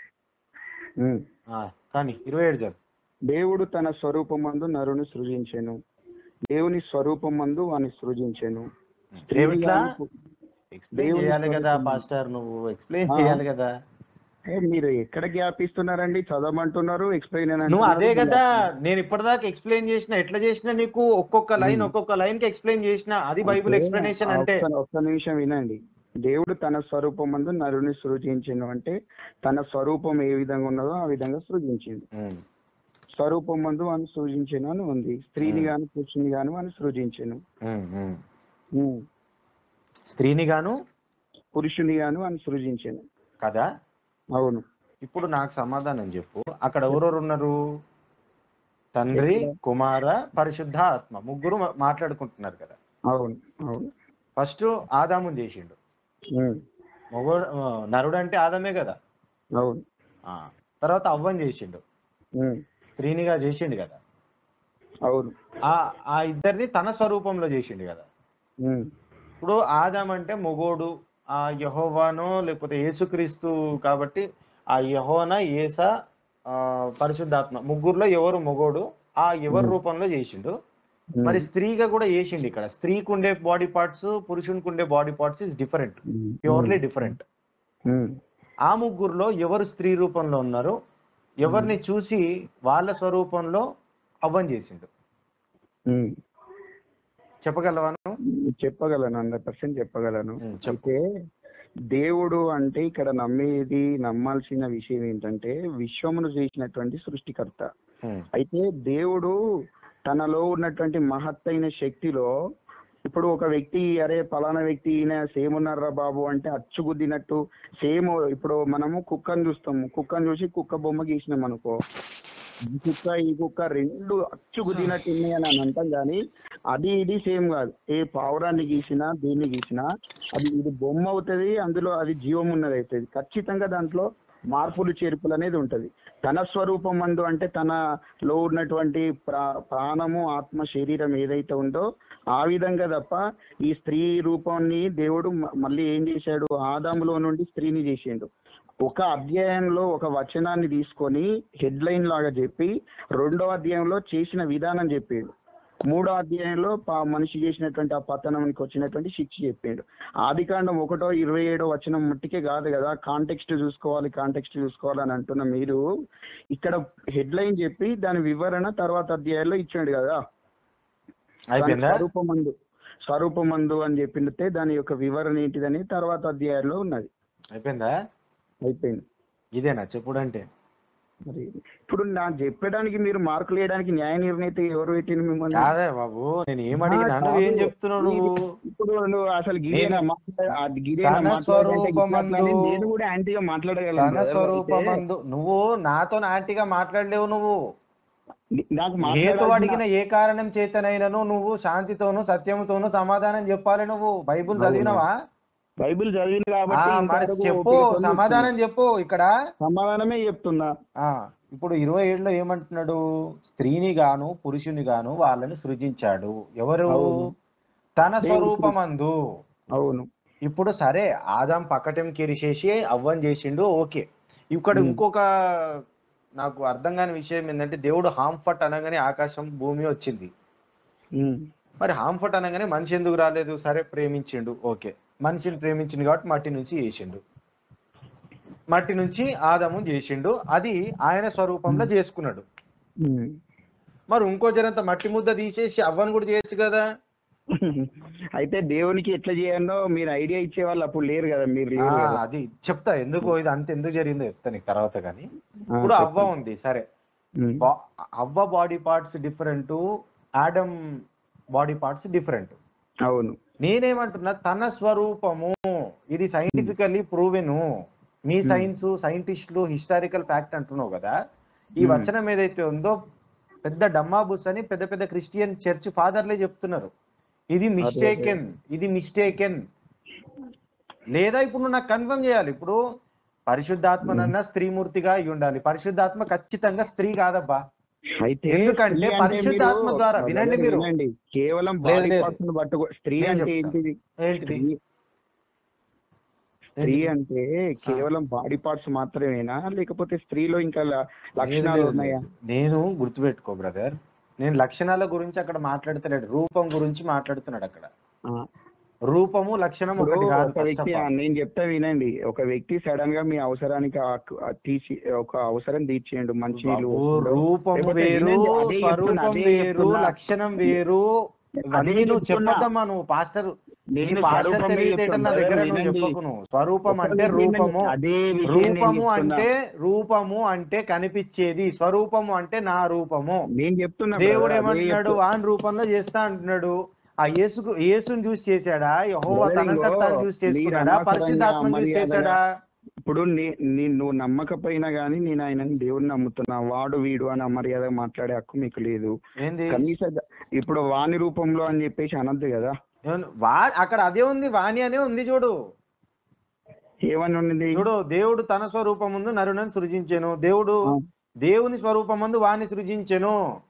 ఉమ్. ఆ, కానీ ఇరవై ఏడు చదువు దేవుడు తన స్వరూపమందు నరుని సృజించెను దేవుని స్వరూపమందు వాని సృజించెను ఏమిట్లా ఎక్స్ప్లెయిన్ దేవుని చేయాలి కదా స్వరూపం. పాస్టర్ నువ్వు ఎక్స్ప్లెయిన్ ఆ. చేయాలి కదా ఏ, మీరు ఎక్కడ గ్యాప్ ఇస్తున్నారండి చదవమంటున్నారు ఎక్స్ప్లెయిన్ నువ్వు అదే కదా నేను ఇప్పటిదాకా ఎక్స్ప్లెయిన్ చేసిన ఎట్లా చేసినా నీకు ఒక్కొక్క లైన్ ఒక్కొక్క లైన్ కి ఎక్స్ప్లెయిన్ చేసిన అది బైబిల్ ఎక్స్ప్లెనేషన్ అంటే ఒక్క నిమిషం వినండి దేవుడు తన స్వరూపం మందు నరుని సృజించిండు అంటే తన స్వరూపం ఏ విధంగా ఉన్నదో ఆ విధంగా సృజించింది ఉమ్, స్వరూపం మందు అని సృజించను అని ఉంది స్త్రీని గాను పురుషుని గాను అని సృజించను ఉమ్, ఉమ్. ఉమ్. స్త్రీని గాను పురుషుని గాను అని సృజించను కదా అవును ఇప్పుడు నాకు సమాధానం చెప్పు అక్కడ ఎవరెవరు ఉన్నారు తండ్రి కుమార పరిశుద్ధ ఆత్మ ముగ్గురు మా- మాట్లాడుకుంటున్నారు కదా అవును అవును ఫస్ట్ ఆదాముని చేసిండు ఉమ్. మగ నరుడు అంటే ఆదమే కదా అవును ఆ తర్వాత అవ్వని చేసిండు ఉమ్. స్త్రీనిగా చేసిండు కదా అవును ఆ ఆ ఇద్దరిని తన స్వరూపంలో చేసిండు కదా ఉమ్. ఇప్పుడు ఆదాం అంటే మొగోడు ఆ యహోవానో లేకపోతే యేసుక్రీస్తు కాబట్టి ఆ యహోన ఏస ఆ, పరిశుద్ధాత్మ ముగ్గురులో ఎవరు మొగోడు ఆ ఎవరి రూపంలో చేసిండు ఉమ్. మరి స్త్రీగా కూడా చేసిండు ఇక్కడ స్త్రీకి ఉండే బాడీ పార్ట్స్ పురుషునికి ఉండే body parts is different um. Purely different um. ఆ ముగ్గురులో ఎవరు స్త్రీ రూపంలో ఉన్నారు ఎవరిని చూసి వాళ్ళ స్వరూపంలో అవ్వం చేసిండు ఉమ్. చెప్పగలవా నువ్వు? చెప్పగలను హండ్రెడ్ పర్సెంట్ చెప్పగలను ఉమ్, చెప్పు. అయితే దేవుడు అంటే ఇక్కడ నమ్మేది నమ్మాల్సిన విషయం ఏంటంటే విశ్వమును చేసినటువంటి సృష్టికర్త ఉమ్, అయితే దేవుడు తనలో ఉన్నటువంటి మహత్తైన శక్తిలో ఇప్పుడు ఒక వ్యక్తి అరే పలానా వ్యక్తి ఈయన సేమ్ ఉన్నారా బాబు అంటే అచ్చుగుద్దినట్టు సేమ్ ఇప్పుడు మనము కుక్కను చూస్తాము కుక్కను చూసి కుక్క బొమ్మ గీసినాం అనుకో ఈ కుక్క ఈ కుక్క రెండు అచ్చుగుద్దినట్టు ఉన్నాయి అని అని అంటాం కానీ అది ఇది సేమ్ కాదు ఏ పావురాన్ని గీసినా దీన్ని గీసినా అది ఇది బొమ్మ అవుతుంది అందులో అది జీవం ఉన్నది అవుతుంది ఖచ్చితంగా దాంట్లో మార్పులు చేర్పులు అనేది ఉంటది తన స్వరూపం మందు అంటే తనలో ఉన్నటువంటి ప్రా ప్రాణము ఆత్మ శరీరం ఏదైతే ఉందో ఆ విధంగా తప్ప ఈ స్త్రీ రూపాన్ని దేవుడు మ- మళ్ళీ ఏం చేశాడు ఆదాములో నుండి స్త్రీని చేసిండు ఒక అధ్యాయంలో ఒక వచనాన్ని తీసుకొని హెడ్ లైన్ లాగా చెప్పి రెండో అధ్యాయంలో చేసిన విధానం చెప్పిండు మూడో అధ్యాయంలో పా- మనిషి చేసినటువంటి ఆ పతనానికి వచ్చినటువంటి శిక్ష చెప్పిండు ఆదికాండం ఒకటో ఇరవై ఏడో వచనం మట్టికే కాదు కదా కాంటెక్స్ట్ చూసుకోవాలి కాంటెక్స్ట్ చూసుకోవాలి అని అంటున్న మీరు ఇక్కడ హెడ్ లైన్ చెప్పి దాని వివరణ తర్వాత అధ్యాయంలో ఇచ్చాడు కదా దాని అయిపోయిందా స్వరూపమందు స్వరూపమందు అని చెప్పితే దాని యొక్క వివరణ ఏంటిదని తర్వాత అధ్యాయంలో ఉన్నది అయిపోయిందా అయిపోయింది ఇదేనా చెప్పుడు అంటే మరి ఇప్పుడు నాకు చెప్పడానికి మీరు మార్కులు వేయడానికి న్యాయ నిర్ణయిత ఎవరు పెట్టింది మిమ్మల్ని కాదే బాబు నేను ఏం అడిగినా నువ్వు ఏం చెప్తున్నావు నువ్వు ఇప్పుడు నువ్వు అసలు గిరేనా నేను- మాట్లా- ఆ గిరేనా తన మాట్లాడాలంటే ఇట్లా స్వరూపమందు- అట్లా అని నేను కూడా యాంటీగా మాట్లాడగలను తన brother. స్వరూపమందు నువ్వు నాతో నాటిగా మాట్లాడలేవు నువ్వు అయితే నాకు హేతు మాట్లాడాల్సిన- అడిగిన ఏ కారణం చేతనైనను నువ్వు శాంతితోను సత్యముతోను సమాధానం చెప్పాలి నువ్వు బైబుల్ అవును. చదివినవా బైబిల్ చదివింది ఆ, కాబట్టి మరి ఇంతవరకు చెప్పు ఓపికతో సమాధానం చెప్పు ఇక్కడ చెప్తున్నా. సమాధానమే చెప్తున్నా ఆ ఇప్పుడు ఇరవై ఏడులో ఏమంటున్నాడు స్త్రీని గాను పురుషుని గాను వాళ్ళని సృజించాడు ఎవరు అవును. తన దేవుడు స్వరూపమందు అవును ఇప్పుడు సరే ఆదాం పక్కటం కిరిసేసి అవ్వని చేసిండు ఓకే ఇక్కడ ఉమ్. ఇంకొక నాకు అర్థం కాని విషయం ఏంటంటే దేవుడు హాంఫట్ అనగానే ఆకాశం భూమి వచ్చింది ఉమ్. మరి హాంఫట్ అనగానే మనిషి ఎందుకు రాలేదు సరే ప్రేమించిండు ఓకే మనిషిని ప్రేమించిండు కాబట్టి మట్టి నుంచి చేసిండు మట్టి నుంచి ఆదము చేసిండు అది ఆయన స్వరూపంలో చేసుకున్నాడు ఉమ్. మరి ఇంకో జరంత మట్టి ముద్ద తీసేసి అవ్వను కూడా చేయొచ్చు కదా అయితే దేవునికి ఎట్లా చేయాలో మీరు ఐడియా ఇచ్చే వాళ్ళు అప్పుడు లేరు కదా మీరు ఆ, లేరు కదా. అది చెప్తా ఎందుకు ఇది అంత ఎందుకు జరిగిందో చెప్తా నీకు తర్వాత కానీ ఆ, ఇప్పుడు అవ్వ చెప్పండి. ఉంది సరే ఉమ్. బా- అవ్వ body parts different Adam body parts different అవును నేనేమంటున్నా తన స్వరూపము ఇది సైంటిఫికల్లీ ప్రూవెన్ మీ Hmm. సైన్స్ సైంటిస్టులు హిస్టారికల్ ఫ్యాక్ట్ అంటున్నావు కదా ఈ Hmm. వచనం ఏదైతే ఉందో పెద్ద డమ్మాబుస్ అని పెద్ద పెద్ద క్రిస్టియన్ చర్చ్ ఫాదర్లే చెప్తున్నారు ఇది మిస్టేకెన్ ఇది మిస్టేకెన్ లేదా ఇప్పుడు నువ్వు నాకు కన్ఫర్మ్ చేయాలి ఇప్పుడు పరిశుద్ధాత్మనన్నా స్త్రీమూర్తిగా అయి ఉండాలి పరిశుద్ధాత్మ ఖచ్చితంగా స్త్రీ కాదబ్బా అయితే ఎందుకంటే స్త్రీ అంటే పరిశుద్ధాత్మ మీరు- ద్వారా వినండి మీరు. వినండి కేవలం లేదు, బాడీ లేదు. పార్ట్స్ పట్టుకో స్త్రీ నేను అంటే చెప్తా. ఏంటిది ఏంటిది స్త్రీ స్త్రీ ఏంటిది? అంటే కేవలం బాడీ పార్ట్స్ మాత్రమేనా లేకపోతే స్త్రీలో ఇంకా ల- లేదు, లక్షణాలు లేదు, ఉన్నాయా లేదు. నేను గుర్తుపెట్టుకో బ్రదర్ నేను లక్షణాల గురించి అక్కడ మాట్లాడతలేడు రూపం గురించి మాట్లాడుతున్నాడు అక్కడ ఆ. రూపము లక్షణం ఇప్పుడు ఒకటి కాదు ఒక first వ్యక్తి of all. నేను చెప్తా వినండి ఒక వ్యక్తి సడన్ గా మీ అవసరానికి ఆ- ఆ తీసి ఒక అవసరం తీర్చేయండు మంచి బాబు, రూపము వేరు స్వరూపం వేరు లక్షణం వేరు ఇవన్నీ నువ్వు చెప్పొద్దమ్మా నువ్వు పాస్టర్ నీ పాస్టర్ తెలివితేటలు నా దగ్గర నువ్వు చెప్పకు నువ్వు స్వరూపం అంటే రూపము రూపము అంటే రూపము అంటే కనిపించేది స్వరూపము అంటే నా రూపము నేను చెప్తున్నా దేవుడు brother, అదే ఏమంటున్నాడు చెప్తున్నా. వాన్ రూపంలో చేస్తా అంటున్నాడు ఆ యేసుకు యేసుని చూసి చేశాడా యహోవా Brother, తనంతట ఇదిగో, తాను చూసి మీరు చేసుకున్నాడా అనవసరంగా పరిశుద్ధాత్మను చూసి మర్యాదగా చేశాడా ఇప్పుడు నీ- నీ- నువ్వు నమ్మకపోయినా గానీ నేను ఆయన దేవుడిని నమ్ముతున్నా వాడు వీడు అని అమర్యాద మాట్లాడే హక్కు మీకు లేదు ఏంది కనీస ఇప్పుడు వాణి రూపంలో అని చెప్పేసి అనద్దు కదా ఏమన్- వా అక్కడ అదే ఉంది వాణి అనే ఉంది చూడు ఏమని ఉన్నది చూడు దేవుడు తన స్వరూపం ముందు నరుణను సృజించెను దేవుడు ఆ. దేవుని స్వరూపం ముందు వాణ్ణి సృజించెను